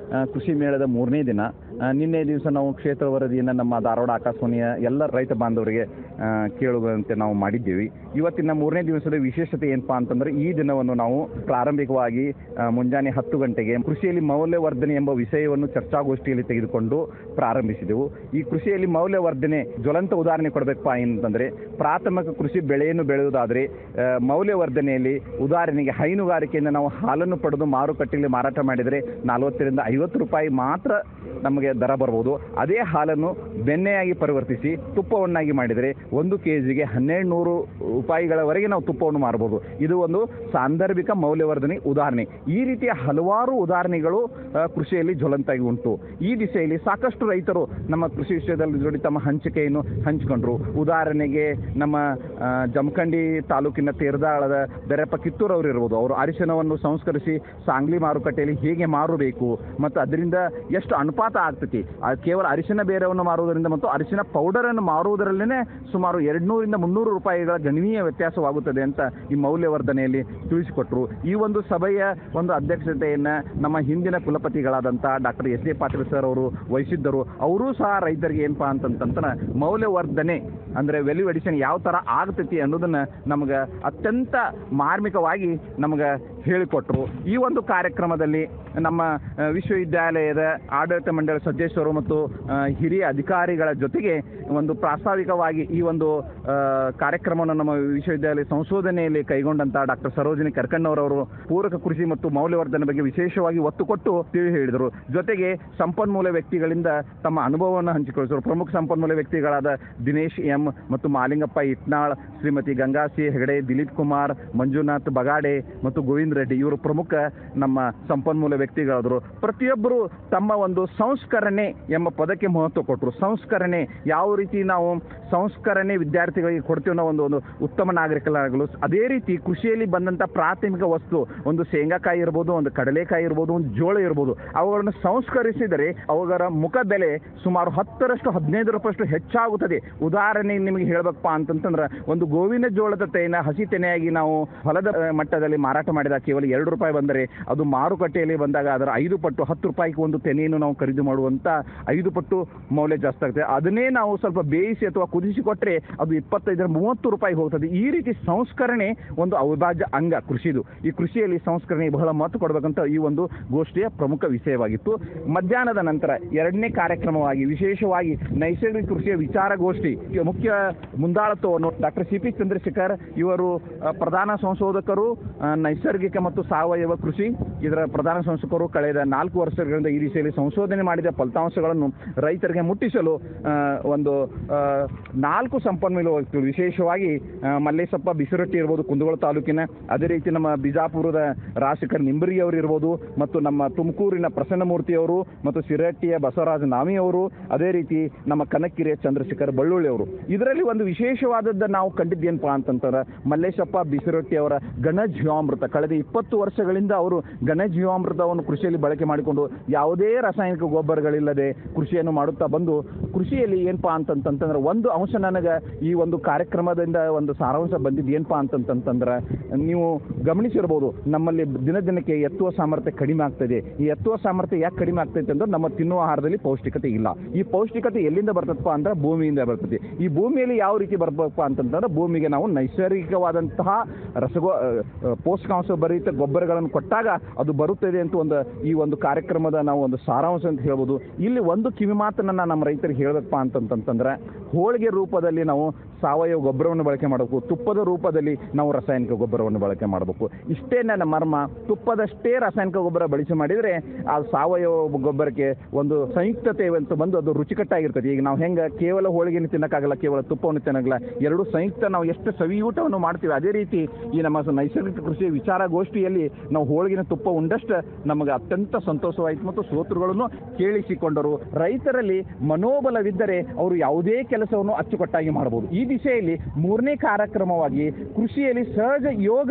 Speaker 23: ಆ, ಕೃಷಿ ಮೇಳದ ಮೂರನೇ ದಿನ ಆ, ನಿನ್ನೆ ದಿವಸ ನಾವು ಕ್ಷೇತ್ರ ವರದಿಯನ್ನು ನಮ್ಮ ಧಾರವಾಡ ಆಕಾಶವಾಣಿಯ ಎಲ್ಲ ರೈತ ಬಾಂಧವರಿಗೆ ಆ, ಕೇಳುವಂತೆ ನಾವು ಮಾಡಿದ್ದೀವಿ ಇವತ್ತಿನ ಮೂರನೇ ದಿವಸದ ವಿಶೇಷತೆ ಏನಪ್ಪಾ ಅಂತಂದ್ರೆ ಈ ದಿನವನ್ನು ನಾವು ಪ್ರಾರಂಭಿಕವಾಗಿ ಆ, ಮುಂಜಾನೆ ಹತ್ತು ಗಂಟೆಗೆ ಕೃಷಿಯಲ್ಲಿ ಮೌಲ್ಯವರ್ಧನೆ ಎಂಬ ವಿಷಯವನ್ನು ಚರ್ಚಾಗೋಷ್ಠಿಯಲ್ಲಿ ತೆಗೆದುಕೊಂಡು ಪ್ರಾರಂಭಿಸಿದೆವು ಈ ಕೃಷಿಯಲ್ಲಿ ಮೌಲ್ಯವರ್ಧನೆ ಜ್ವಲಂತ ಉದಾಹರಣೆ ಕೊಡಬೇಕಪ್ಪ ಏನಂತಂದ್ರೆ ಪ್ರಾಥಮಿಕ ಕೃಷಿ ಬೆಳೆಯನ್ನು ಬೆಳೆಯುವುದಾದರೆ ಆ, ಮೌಲ್ಯವರ್ಧನೆಯಲ್ಲಿ ಉದಾಹರಣೆಗೆ ಹೈನುಗಾರಿಕೆಯಿಂದ ನಾವು ಹಾಲನ್ನು ಪಡೆದು ಮಾರುಕಟ್ಟೆಯಲ್ಲಿ ಮಾರಾಟ ಮಾಡಿದರೆ ನಲವತ್ತರಿಂದ ಐವತ್ತು ರೂಪಾಯಿ ಮಾತ್ರ ನಮಗೆ ದರ ಬರ್ಬೋದು ಅದೇ ಹಾಲನ್ನು ಬೆಣ್ಣೆಯಾಗಿ ಪರಿವರ್ತಿಸಿ ತುಪ್ಪವನ್ನಾಗಿ ಮಾಡಿದರೆ ಒಂದು ಕೆ ಜಿಗೆ ಹನ್ನೆರಡು ನೂರು ರೂಪಾಯಿಗಳವರೆಗೆ ನಾವು ತುಪ್ಪವನ್ನು ಮಾರಬಹುದು ಇದು ಒಂದು ಸಾಂದರ್ಭಿಕ ಮೌಲ್ಯವರ್ಧನೆ ಉದಾಹರಣೆ ಈ ರೀತಿಯ ಹಲವಾರು ಉದಾಹರಣೆಗಳು ಆ, ಕೃಷಿಯಲ್ಲಿ ಜ್ವಲಂತಾಗಿ ಉಂಟು ಈ ದಿಸೆಯಲ್ಲಿ ಸಾಕಷ್ಟು ರೈತರು ನಮ್ಮ ಕೃಷಿ ವಿಷಯದಲ್ಲಿ ಜೋಡಿ ತಮ್ಮ ಹಂಚಿಕೆಯನ್ನು ಹಂಚಿಕೊಂಡ್ರು ಉದಾಹರಣೆಗೆ ನಮ್ಮ ಆ, ಜಮಖಂಡಿ ತಾಲೂಕಿನ ತೇರದಾಳದ ಬೆರಪ್ಪ ಕಿತ್ತೂರು ಅವರು ಇರ್ಬೋದು ಅವರು ಅರಿಶಿನವನ್ನು ಸಂಸ್ಕರಿಸಿ ಸಾಂಗ್ಲಿ ಮಾರುಕಟ್ಟೆಯಲ್ಲಿ ಹೇಗೆ ಮಾರಬೇಕು ಮತ್ತು ಅದರಿಂದ ಎಷ್ಟು ಅನುಪಾತ ಆಗ್ತೈತಿ ಆ ಕೇವಲ ಅರಿಶಿನ ಬೇರವನ್ನು ಮಾರುವುದರಿಂದ ಮತ್ತು ಅರಿಶಿನ ಪೌಡರನ್ನು ಮಾರುವುದರಲ್ಲೇ ಸುಮಾರು ಎರಡ್ನೂರಿಂದ ಮುನ್ನೂರು ರೂಪಾಯಿಗಳ ಗಣನೀಯ ವ್ಯತ್ಯಾಸವಾಗುತ್ತದೆ ಅಂತ ಈ ಮೌಲ್ಯವರ್ಧನೆಯಲ್ಲಿ ತಿಳಿಸಿಕೊಟ್ರು ಈ ಒಂದು ಸಭೆಯ ಒಂದು ಅಧ್ಯಕ್ಷತೆಯನ್ನು ನಮ್ಮ ಹಿಂದಿನ ಕುಲಪತಿಗಳಾದಂಥ doctor S A Patil sir ಅವರು ವಹಿಸಿದ್ದರು ಅವರೂ ಸಹ ರೈತರಿಗೆ ಏನಪ್ಪಾ ಅಂತಂತಂದ್ರೆ ಮೌಲ್ಯವರ್ಧನೆ ಅಂದರೆ ವ್ಯಾಲ್ಯೂ ಎಡಿಷನ್ ಯಾವ ಥರ ಆಗ್ತೈತಿ ಅನ್ನೋದನ್ನು ನಮಗೆ ಅತ್ಯಂತ ಮಾರ್ಮಿಕವಾಗಿ ನಮಗೆ ಹೇಳಿಕೊಟ್ರು ಈ ಒಂದು ಕಾರ್ಯಕ್ರಮದಲ್ಲಿ ನಮ್ಮ ಆ, ವಿಶ್ವವಿದ್ಯಾಲಯದ ಆಡಳಿತ ಮಂಡಳಿ ಸದಸ್ಯರು ಮತ್ತು ಆ, ಹಿರಿಯ ಅಧಿಕಾರಿಗಳ ಜೊತೆಗೆ ಒಂದು ಪ್ರಾಸ್ತಾವಿಕವಾಗಿ ಈ ಒಂದು ಆ, ಕಾರ್ಯಕ್ರಮವನ್ನು ನಮ್ಮ ವಿಶ್ವವಿದ್ಯಾಲಯ ಸಂಶೋಧನೆಯಲ್ಲಿ ಕೈಗೊಂಡಂತ ಡಾಕ್ಟರ್ ಸರೋಜಿನಿ ಕರ್ಕಣ್ಣವರವರು ಪೂರಕ ಕೃಷಿ ಮತ್ತು ಮೌಲ್ಯವರ್ಧನೆ ಬಗ್ಗೆ ವಿಶೇಷವಾಗಿ ಒತ್ತು ಕೊಟ್ಟು ತಿಳಿ ಹೇಳಿದರು ಜೊತೆಗೆ ಸಂಪನ್ಮೂಲ ವ್ಯಕ್ತಿಗಳಿಂದ ತಮ್ಮ ಅನುಭವವನ್ನು ಹಂಚಿಕೊಳ್ಳಿಸಿದರು ಪ್ರಮುಖ ಸಂಪನ್ಮೂಲ ವ್ಯಕ್ತಿಗಳಾದ ದಿನೇಶ್ ಎಂ ಮತ್ತು ಮಾಲಿಂಗಪ್ಪ ಇಟ್ನಾಳ್ ಶ್ರೀಮತಿ ಗಂಗಾ ಸಿ ಹೆಗಡೆ ದಿಲೀಪ್ ಕುಮಾರ್ ಮಂಜುನಾಥ್ ಬಗಾಡೆ ಮತ್ತು ಗೋವಿಂದ ರೆಡ್ಡಿ ಇವರು ಪ್ರಮುಖ ನಮ್ಮ ಸಂಪನ್ಮೂಲ ವ್ಯಕ್ತಿಗಳಾದರು ಪ್ರತಿಯೊಬ್ಬರು ತಮ್ಮ ಒಂದು ಸಂಸ್ಕರಣೆ ಎಂಬ ಪದಕ್ಕೆ ಮಹತ್ವ ಕೊಟ್ಟರು ಸಂಸ್ಕರಣೆ ಯಾವ ರೀತಿ ನಾವು ಸಂಸ್ಕರಣೆ ವಿದ್ಯಾರ್ಥಿಗಳಿಗೆ ಕೊಡ್ತೀವಿ ಅನ್ನೋ ಒಂದು ಒಂದು ಉತ್ತಮ ನಾಗರಿಕರಾಗಲು ಅದೇ ರೀತಿ ಕೃಷಿಯಲ್ಲಿ ಬಂದಂಥ ಪ್ರಾಥಮಿಕ ವಸ್ತು ಒಂದು ಶೇಂಗಾಕಾಯಿ ಇರ್ಬೋದು ಒಂದು ಕಡಲೆಕಾಯಿ ಇರ್ಬೋದು ಒಂದು ಜೋಳ ಇರ್ಬೋದು ಅವುಗಳನ್ನು ಸಂಸ್ಕರಿಸಿದರೆ ಅವುಗಳ ಮುಖ ಬೆಲೆ ಸುಮಾರು ಹತ್ತರಷ್ಟು ಹದಿನೈದು ರೂಪಾಯಿಷ್ಟು ಹೆಚ್ಚಾಗುತ್ತದೆ ಉದಾಹರಣೆ ನಿಮಗೆ ಹೇಳ್ಬೇಕಪ್ಪ ಅಂತಂತಂದ್ರೆ ಒಂದು ಗೋವಿನ ಜೋಳದ ತೆನೆನ ಹಸಿ ತೆನೆಯಾಗಿ ನಾವು ಹೊಲದ ಆ, ಮಟ್ಟದಲ್ಲಿ ಮಾರಾಟ ಮಾಡಿದಾಗ ಕೇವಲ ಎರಡು ರೂಪಾಯಿ ಬಂದರೆ ಅದು ಮಾರುಕಟ್ಟೆಯಲ್ಲಿ ಬಂದಾಗ ಅದರ ಐದು ಪಟ್ಟು ಹತ್ತು ರೂಪಾಯಿಗೆ ಒಂದು ತೆನೆಯನ್ನು ನಾವು ಖರೀದಿ ಮಾಡುವಂತ ಐದು ಪಟ್ಟು ಮೌಲ್ಯ ಜಾಸ್ತಿ ಆಗ್ತದೆ ಅದನ್ನೇ ನಾವು ಸ್ವಲ್ಪ ಬೇಯಿಸಿ ಅಥವಾ ಕುದಿಸಿ ಕೊಟ್ಟರೆ ಅದು ಇಪ್ಪತ್ತೈದರ ಮೂವತ್ತು ರೂಪಾಯಿ ಹೋಗ್ತದೆ ಈ ರೀತಿ ಸಂಸ್ಕರಣೆ ಒಂದು ಅವಿಭಾಜ್ಯ ಅಂಗ ಕೃಷಿದು ಈ ಕೃಷಿಯಲ್ಲಿ ಸಂಸ್ಕರಣೆ ಬಹಳ ಮಹತ್ವ ಕೊಡಬೇಕಂತ ಈ ಒಂದು ಗೋಷ್ಠಿಯ ಪ್ರಮುಖ ವಿಷಯವಾಗಿತ್ತು ಮಧ್ಯಾಹ್ನದ ನಂತರ ಎರಡನೇ ಕಾರ್ಯಕ್ರಮವಾಗಿ ವಿಶೇಷವಾಗಿ ನೈಸರ್ಗಿಕ ಕೃಷಿಯ ವಿಚಾರಗೋಷ್ಠಿ ಈ ಮುಖ್ಯ ಮುಂದಾಳತ್ವವನ್ನು ಡಾಕ್ಟರ್ ಸಿ ಪಿ ಚಂದ್ರಶೇಖರ್ ಇವರು ಆ, ಪ್ರಧಾನ ಸಂಶೋಧಕರು ಆ, ನೈಸರ್ಗಿಕ ಮತ್ತು ಸಾವಯವ ಕೃಷಿ ಇದರ ಪ್ರಧಾನ ಸಂಶೋಧಕರು ಕಳೆದ ನಾಲ್ಕು ವರ್ಷಗಳಿಂದ ಈ ದಿಶೆಯಲ್ಲಿ ಸಂಶೋಧನೆ ಮಾಡಿದ ಫಲಿತಾಂಶಗಳನ್ನು ರೈತರಿಗೆ ಮುಟ್ಟಿಸಲು ಆ, ಒಂದು ಆ, ನಾಲ್ಕು ಸಂಪನ್ಮೂಲ ವ್ಯಕ್ತಿಗಳು ವಿಶೇಷವಾಗಿ ಆ, ಮಲ್ಲೇಶಪ್ಪ ಬಿಸಿರೊಟ್ಟಿ ಇರ್ಬೋದು ಕುಂದಗೋಳ ತಾಲೂಕಿನ ಅದೇ ರೀತಿ ನಮ್ಮ ಬಿಜಾಪುರದ ರಾಜಶೇಖರ್ ನಿಂಬರಿ ಅವರು ಇರ್ಬೋದು ಮತ್ತು ನಮ್ಮ ತುಮಕೂರಿನ ಪ್ರಸನ್ನಮೂರ್ತಿ ಅವರು ಮತ್ತು ಸಿರಟ್ಟಿಯ ಬಸವರಾಜ ನಾಮಿ ಅವರು ಅದೇ ರೀತಿ ನಮ್ಮ ಕನಕಿರಿಯ ಚಂದ್ರಶೇಖರ್ ಬಳ್ಳುಳ್ಳಿ ಅವರು ಇದರಲ್ಲಿ ಒಂದು ವಿಶೇಷವಾದದ್ದು ನಾವು ಕಂಡಿದ್ದೇನಪ್ಪ ಅಂತಂತಾರೆ ಮಲ್ಲೇಶಪ್ಪ ಬಿಸಿರೊಟ್ಟಿ ಅವರ ಘನ ಜೀವಾಮೃತ ಕಳೆದ ಇಪ್ಪತ್ತು ವರ್ಷಗಳಿಂದ ಅವರು ಘನ ಜೀವಾಮೃತವನ್ನು ಕೃಷಿಯಲ್ಲಿ ಬಳಕೆ ಮಾಡಿಕೊಂಡು ಯಾವುದೇ ರಾಸಾಯನಿಕ ಗೊಬ್ಬರಗಳಿಲ್ಲದೆ ಕೃಷಿಯನ್ನು ಮಾಡುತ್ತಾ ಬಂದು ಕೃಷಿಯಲ್ಲಿ ಏನಪ್ಪಾ ಅಂತಂತಂದ್ರೆ ಒಂದು ಅಂಶ ನನಗೆ ಈ ಒಂದು ಕಾರ್ಯಕ್ರಮದಿಂದ ಒಂದು ಸಾರಾಂಶ ಬಂದಿದ್ದು ಏನಪ್ಪಾ ಅಂತಂತಂದ್ರೆ ನೀವು ಗಮನಿಸಿರ್ಬೋದು ನಮ್ಮಲ್ಲಿ ದಿನ ದಿನಕ್ಕೆ ಎತ್ತುವ ಸಾಮರ್ಥ್ಯ ಕಡಿಮೆ ಆಗ್ತದೆ ಈ ಎತ್ತುವ ಸಾಮರ್ಥ್ಯ ಯಾಕೆ ಕಡಿಮೆ ಆಗ್ತೈತೆ ಅಂದ್ರೆ ನಮ್ಮ ತಿನ್ನುವ ಆಹಾರದಲ್ಲಿ ಪೌಷ್ಟಿಕತೆ ಇಲ್ಲ ಈ ಪೌಷ್ಟಿಕತೆ ಎಲ್ಲಿಂದ ಬರ್ತದಪ್ಪ ಅಂದ್ರೆ ಭೂಮಿಯಿಂದ ಬರ್ತದೆ ಈ ಭೂಮಿಯಲ್ಲಿ ಯಾವ ರೀತಿ ಬರ್ಬೇಕಪ್ಪ ಅಂತಂತಂದ್ರೆ ಭೂಮಿಗೆ ನಾವು ನೈಸರ್ಗಿಕವಾದಂತಹ ರಸಗೋ ಆ, ಆ, ಪೋಷಕಾಂಶ ಭರಿತ ಗೊಬ್ಬರಗಳನ್ನು ಕೊಟ್ಟಾಗ ಅದು ಬರುತ್ತದೆ ಅಂತ ಒಂದು ಈ ಒಂದು ಕಾರ್ಯಕ್ರಮದ ನಾವು ಒಂದು ಸಾರಾಂಶ ಅಂತ ಹೇಳ್ಬೋದು ಇಲ್ಲಿ ಒಂದು ಕಿವಿ ಮಾತನ್ನ ನಾನು ನಮ್ಮ ರೈತರಿಗೆ ಹೇಳ್ಬೇಕಪ್ಪ ಅಂತಂತಂದ್ರೆ ಹೋಳಿಗೆ ರೂಪದಲ್ಲಿ ನಾವು ಸಾವಯವ ಗೊಬ್ಬರವನ್ನು ಬಳಕೆ ಮಾಡಬೇಕು ತುಪ್ಪದ ರೂಪದಲ್ಲಿ ನಾವು ರಾಸಾಯನಿಕ ಗೊಬ್ಬರವನ್ನು ಬಳಕೆ ಮಾಡಬೇಕು ಇಷ್ಟೇ ನನ್ನ ಮರ್ಮ ತುಪ್ಪದಷ್ಟೇ ರಾಸಾಯನಿಕ ಗೊಬ್ಬರ ಬಳಕೆ ಮಾಡಿದರೆ ಆ ಸಾವಯವ ಗೊಬ್ಬರಕ್ಕೆ ಒಂದು ಸಂಯುಕ್ತತೆ ಅಂತ ಬಂದು ಅದು ರುಚಿಕಟ್ಟಾಗಿರ್ತದೆ ಈಗ ನಾವು ಹೆಂಗೆ ಕೇವಲ ಹೋಳಿಗೆಯನ್ನು ತಿನ್ನಕ್ಕಾಗಲ್ಲ ಕೇವಲ ತುಪ್ಪವನ್ನು ತಿನ್ನಕ್ಕಾಗಲ್ಲ ಎರಡು ಸಂಯುಕ್ತ ನಾವು ಎಷ್ಟು ಸವಿಯೂಟವನ್ನು ಮಾಡ್ತೀವಿ ಅದೇ ರೀತಿ ಈ ನಮ್ಮ ಸ- ನೈಸರ್ಗಿಕ ಕೃಷಿ ವಿಚಾರಗೋಷ್ಠಿಯಲ್ಲಿ ನಾವು ಹೋಳಿಗೆನ ತುಪ್ಪ ಉಂಡಷ್ಟು ನಮಗೆ ಅತ್ಯಂತ ಸಂತೋಷವಾಯಿತು ಮತ್ತು ಶ್ರೋತೃಗಳನ್ನು ಕೇಳಿಸಿಕೊಂಡರು ರೈತರಲ್ಲಿ ಮನೋಬಲವಿದ್ದರೆ ಅವರು ಯಾವುದೇ ಕೆಲಸವನ್ನು ಅಚ್ಚುಕಟ್ಟಾಗಿ ಮಾಡಬಹುದು ಈ ದಿಶೆಯಲ್ಲಿ ಮೂರನೇ ಕಾರ್ಯಕ್ರಮವಾಗಿ ಕೃಷಿಯಲ್ಲಿ ಸಹಜ ಯೋಗ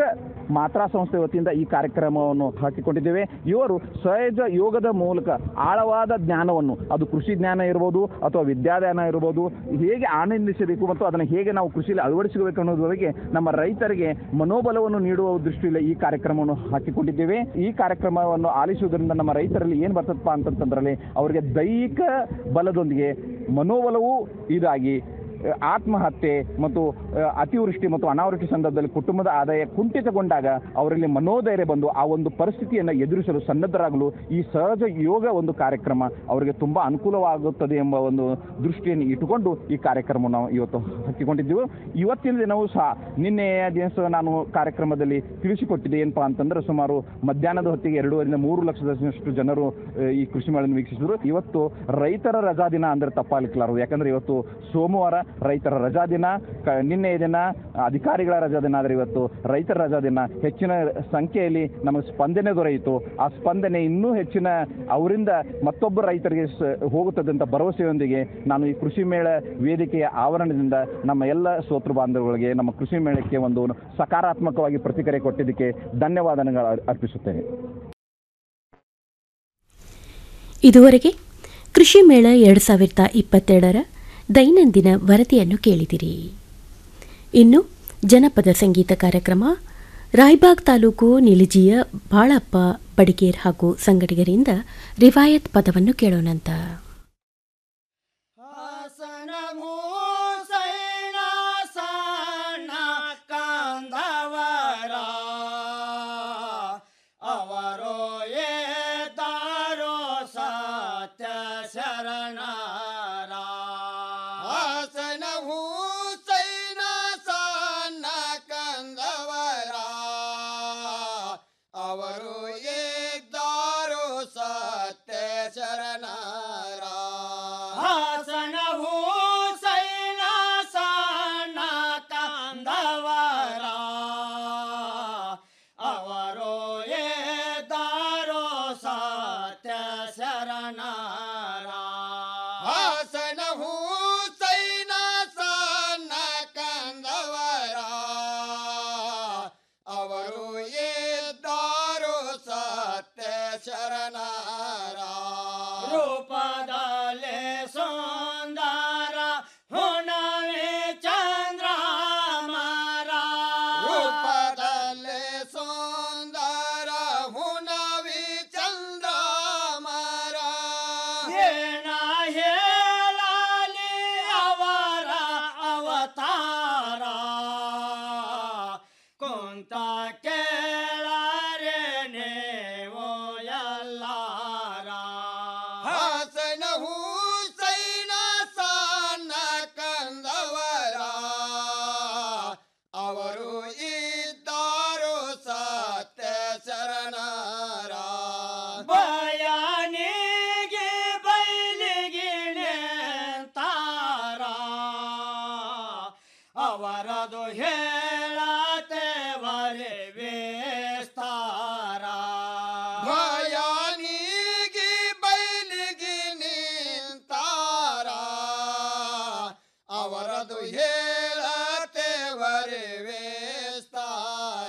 Speaker 23: ಮಾತ್ರಾ ಸಂಸ್ಥೆ ವತಿಯಿಂದ ಈ ಕಾರ್ಯಕ್ರಮವನ್ನು ಹಾಕಿಕೊಂಡಿದ್ದೇವೆ ಇವರು ಸಹಜ ಯೋಗದ ಮೂಲಕ ಆಳವಾದ ಜ್ಞಾನವನ್ನು ಅದು ಕೃಷಿ ಜ್ಞಾನ ಇರ್ಬೋದು ಅಥವಾ ವಿದ್ಯಾದಾನ ಇರ್ಬೋದು ಹೇಗೆ ಆನಂದಿಸಬೇಕು ಮತ್ತು ಅದನ್ನು ಹೇಗೆ ನಾವು ಕೃಷಿಯಲ್ಲಿ ಅಳವಡಿಸಬೇಕು ಅನ್ನೋದ್ರ ಬಗ್ಗೆ ನಮ್ಮ ರೈತರಿಗೆ ಮನೋಬಲವನ್ನು ನೀಡುವ ದೃಷ್ಟಿಯಲ್ಲಿ ಈ ಕಾರ್ಯಕ್ರಮವನ್ನು ಹಾಕಿಕೊಂಡಿದ್ದೇವೆ ಈ ಕಾರ್ಯಕ್ರಮವನ್ನು ಆಲಿಸುವುದರಿಂದ ನಮ್ಮ ರೈತರಲ್ಲಿ ಏನು ಬರ್ತದಪ್ಪ ಅಂತಂತಂದ್ರಲ್ಲಿ ಅವರಿಗೆ ದೈಹಿಕ ಬಲದೊಂದಿಗೆ ಮನೋಬಲವೂ ಇದಾಗಿ ಅಹ್, ಆತ್ಮಹತ್ಯೆ ಮತ್ತು ಅಹ್, ಅತಿವೃಷ್ಟಿ ಮತ್ತು ಅನಾವೃಷ್ಟಿ ಸಂದರ್ಭದಲ್ಲಿ ಕುಟುಂಬದ ಆದಾಯ ಕುಂಠಿತಗೊಂಡಾಗ ಅವರಲ್ಲಿ ಮನೋಧೈರ್ಯ ಬಂದು ಆ ಒಂದು ಪರಿಸ್ಥಿತಿಯನ್ನು ಎದುರಿಸಲು ಸನ್ನದ್ಧರಾಗಲು ಈ ಸಹಜ ಯೋಗ ಒಂದು ಕಾರ್ಯಕ್ರಮ ಅವರಿಗೆ ತುಂಬ ಅನುಕೂಲವಾಗುತ್ತದೆ ಎಂಬ ಒಂದು ದೃಷ್ಟಿಯನ್ನು ಇಟ್ಟುಕೊಂಡು ಈ ಕಾರ್ಯಕ್ರಮ ನಾವು ಇವತ್ತು ಹಕ್ಕಿಕೊಂಡಿದ್ದೆವು ಇವತ್ತಿನ ದಿನವೂ ಸಹ ನಿನ್ನೆಯ ದಿವಸ ನಾನು ಕಾರ್ಯಕ್ರಮದಲ್ಲಿ ತಿಳಿಸಿಕೊಟ್ಟಿದ್ದೆ ಏನಪ್ಪಾ ಅಂತಂದ್ರೆ ಸುಮಾರು ಮಧ್ಯಾಹ್ನದ ಹೊತ್ತಿಗೆ ಎರಡೂವರಿಂದ ಮೂರು ಲಕ್ಷದಷ್ಟು ಜನರು ಅಹ್, ಈ ಕೃಷಿ ಮೇಳನ್ನು ವೀಕ್ಷಿಸಿದ್ರು ಇವತ್ತು ರೈತರ ರಜಾ ದಿನ ಅಂದ್ರೆ ತಪ್ಪಾಲಿಕ್ಲಾರದು ಯಾಕಂದ್ರೆ ಇವತ್ತು ಸೋಮವಾರ ರೈತರ ರಜಾ ದಿನ ಕ- ನಿನ್ನೆಯ ದಿನ ಅಧಿಕಾರಿಗಳ ರಜಾ ದಿನ ಆದರೆ ಇವತ್ತು ರೈತರ ರಜಾ ದಿನ ಹೆಚ್ಚಿನ ಸಂಖ್ಯೆಯಲ್ಲಿ ನಮಗೆ ಸ್ಪಂದನೆ ದೊರೆಯಿತು ಆ ಸ್ಪಂದನೆ ಇನ್ನೂ ಹೆಚ್ಚಿನ ಅವರಿಂದ ಮತ್ತೊಬ್ಬ ರೈತರಿಗೆ ಸ- ಹೋಗುತ್ತದೆ ಅಂತ ಭರವಸೆಯೊಂದಿಗೆ ನಾನು ಈ ಕೃಷಿ ಮೇಳ ವೇದಿಕೆಯ ಆವರಣದಿಂದ ನಮ್ಮ ಎಲ್ಲ ಶ್ರೋತೃ ಬಾಂಧವಗಳಿಗೆ ನಮ್ಮ ಕೃಷಿ ಮೇಳಕ್ಕೆ ಒಂದು ಸಕಾರಾತ್ಮಕವಾಗಿ ಪ್ರತಿಕ್ರಿಯೆ ಕೊಟ್ಟಿದ್ದಕ್ಕೆ ಧನ್ಯವಾದಗಳು ಅರ್ಪಿಸುತ್ತೇನೆ
Speaker 14: ಇದುವರೆಗೆ ಕೃಷಿ ಮೇಳ ಎರಡು ಸಾವಿರದ ಇಪ್ಪತ್ತೆರಡರ ದೈನಂದಿನ ವರದಿಯನ್ನು ಕೇಳಿದಿರಿ ಇನ್ನು ಜನಪದ ಸಂಗೀತ ಕಾರ್ಯಕ್ರಮ ರಾಯಬಾಗ್ ತಾಲೂಕು ನಿಲಿಜಿಯ ಬಾಳಪ್ಪ ಬಡಿಗೇರ್ ಹಾಗೂ ಸಂಗಡಿಗರಿಂದ ರಿವಾಯತ್ ಪದವನ್ನು ಕೇಳೋಣಂತ
Speaker 1: ಕಂದವರ ಅವರು ಏದಾರೋ ಸತ್ಯ ಶರಣರ ಹಾಸನ ಹೂಸೈನ ಸಣ್ಣ ಕಂದವರ ಅವರು ಏದಾರೋ ಸತ್ಯ ಶರಣರ ಹಾಸನ ಹೂಸೈನ ಸಣ್ಣ ಕಂದವರ ಅವರು ಏದಾರೋ ಸತ್ಯ ಶರಣರ ಹಾಸನ ಹೂಸೈನ ಸಣ್ಣ ಕಂದವರ ಅವರು ಏದಾರೋ ಸತ್ಯ ಶರಣರ ರೂಪದಲ್ಲೇ ಸುಂದರ ಹುಣವೆ ಚಂದ್ರಮರ ರೂಪದಲ್ಲೇ ಸುಂದರ ಹುಣವಿ ಚಂದ್ರಮರ ಏನ ಹೇಳಲಿ ಅವರ ಅವತಾರ ಕುಂತ ಕೇಳರೆ ನೀವು ಎಲ್ಲಾರ ಹಾಸನ ಹೂಸೈನ ಸಣ್ಣ ಕಂದವರ ಅವರು ಇದ್ದಾರೋ ಸತ್ಯ ಶರಣರ ಬಯಾನಿಗೆ ಬೈಲಿಗೆ ತಾರ ಅವರದು ಹೇಳತೇವರೆ ವೇಸ್ತಾರ ಭಯಾನಿಗೆ ಬೈಲಿಗೆ ನಿಂತಾರ ಅವರದು ಹೇಳತೇವರೆ ವೇಸ್ತಾರ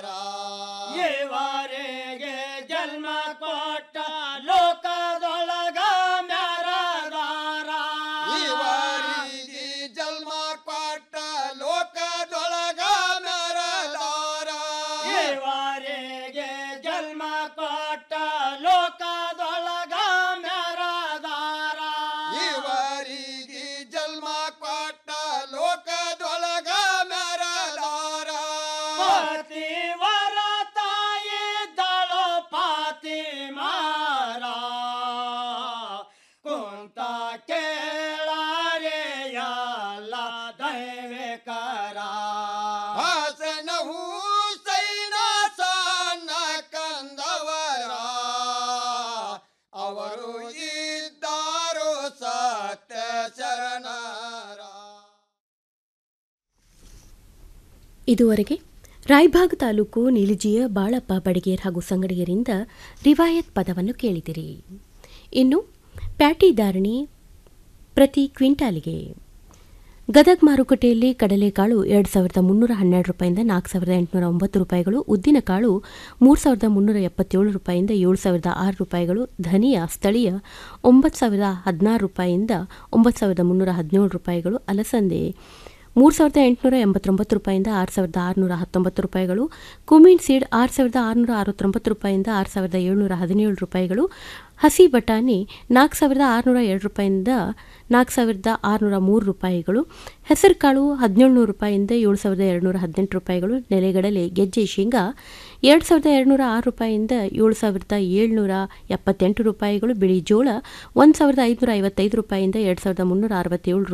Speaker 1: ಇವರಿಗೆ ಜನ್ಮ ಕೊಟ್ಟ ಲೋಕದೊಳಗ ಮ್ಯಾರದಾರ ಇವರಿಗೆ ಜನ್ಮ ಕೊಟ್ಟ ಲೋಕದೊಳಗ ಮ್ಯಾರದಾರ ಇವರಿಗೆ ಜನ್ಮ ಕೊಟ್ಟ ಲೋಕದೊಳಗ ಮ್ಯಾರದಾರ ಇವರಿಗೆ ಜನ್ಮ ಕೊಟ್ಟ ಲೋಕದೊಳಗ ಮ್ಯಾರದಾರ ಪತಿವರ ತಾಯಿ ದಳು ಪಾತಿ ಮಾರ ಕುಂತ ಕೇಳಾರೆ ಎಲ್ಲ ದೈವಿಕರ ಹಾಸನ ಹೂಸೈನ ಸಣ್ಣ ಕಂದವರ ಅವರು ಇದ್ದಾರೋ ಸತ್ಯ ಶರಣರ
Speaker 14: ಇದುವರೆಗೆ ರಾಯಭಾಗ್ ತಾಲೂಕು ನಿಲಿಜಿಯ ಬಾಳಪ್ಪ ಬಡಿಗೇರ್ ಹಾಗೂ ಸಂಗಡಿಗರಿಂದ ರಿವಾಯತ್ ಪದವನ್ನು ಕೇಳಿದಿರಿ ಇನ್ನು ಪ್ಯಾಟಿ ಧಾರಣಿ ಪ್ರತಿ ಕ್ವಿಂಟಾಲಿಗೆ ಗದಗ್ ಮಾರುಕಟ್ಟೆಯಲ್ಲಿ ಕಡಲೆಕಾಳು ಎರಡು ಸಾವಿರದ ಮುನ್ನೂರ ಹನ್ನೆರಡು ರೂಪಾಯಿಂದ ನಾಲ್ಕು ಸಾವಿರದ ಎಂಟುನೂರ ಒಂಬತ್ತು ರೂಪಾಯಿಗಳು ಉದ್ದಿನಕಾಳು ಮೂರು ಸಾವಿರದ ಮುನ್ನೂರ ಎಪ್ಪತ್ತೇಳು ರೂಪಾಯಿಂದ ಏಳು ಸಾವಿರದ ಆರು ರೂಪಾಯಿಗಳು ಧನಿಯಾ ಸ್ಥಳೀಯ ಒಂಬತ್ತು ಸಾವಿರದ ಹದಿನಾರು ರೂಪಾಯಿಯಿಂದ ಒಂಬತ್ತು ಸಾವಿರದ ಮುನ್ನೂರ ಹದಿನೇಳು ರೂಪಾಯಿಗಳು ಅಲಸಂದೆ ಮೂರು ಸಾವಿರದ ಎಂಟುನೂರ ಎಂಬತ್ತೊಂಬತ್ತು ರೂಪಾಯಿಂದ ಆರು ಸಾವಿರದ ಆರುನೂರ ಹತ್ತೊಂಬತ್ತು ರೂಪಾಯಿಗಳು ಕುಮೀನ್ ಸೀಡ್ ಆರು ಸಾವಿರದ ಆರುನೂರ ಅರವತ್ತೊಂಬತ್ತು ರೂಪಾಯಿಂದ ಆರು ಸಾವಿರದ ಏಳ್ನೂರ ಹದಿನೇಳು ರೂಪಾಯಿಗಳು ಹಸಿ ಬಟಾಣಿ ನಾಲ್ಕು ಸಾವಿರದ ಆರುನೂರ ಎರಡು ರೂಪಾಯಿಂದ ನಾಲ್ಕು ಸಾವಿರದ ಆರುನೂರ ಮೂರು ರೂಪಾಯಿಗಳು ಹೆಸರುಕಾಳು ಹದಿನೇಳುನೂರು ರೂಪಾಯಿಂದ ಏಳು ಸಾವಿರದ ಎರಡುನೂರ ಹದಿನೆಂಟು ರೂಪಾಯಿಗಳು ನೆಲೆಗಡಲೆ ಗೆಜ್ಜೆ ಶೇಂಗಾ ಎರಡು ಸಾವಿರದ ಎರಡುನೂರ ಆರು ರೂಪಾಯಿಂದ ಏಳು ಸಾವಿರದ ಏಳ್ನೂರ ಎಪ್ಪತ್ತೆಂಟು ರೂಪಾಯಿಗಳು ಬಿಳಿ ಜೋಳ ಒಂದು ಸಾವಿರದ ಐದುನೂರ ಐವತ್ತೈದು ರೂಪಾಯಿಂದ ಎರಡು ಸಾವಿರದ ಮುನ್ನೂರ ಅರವತ್ತೇಳು ರೂಪಾಯಿ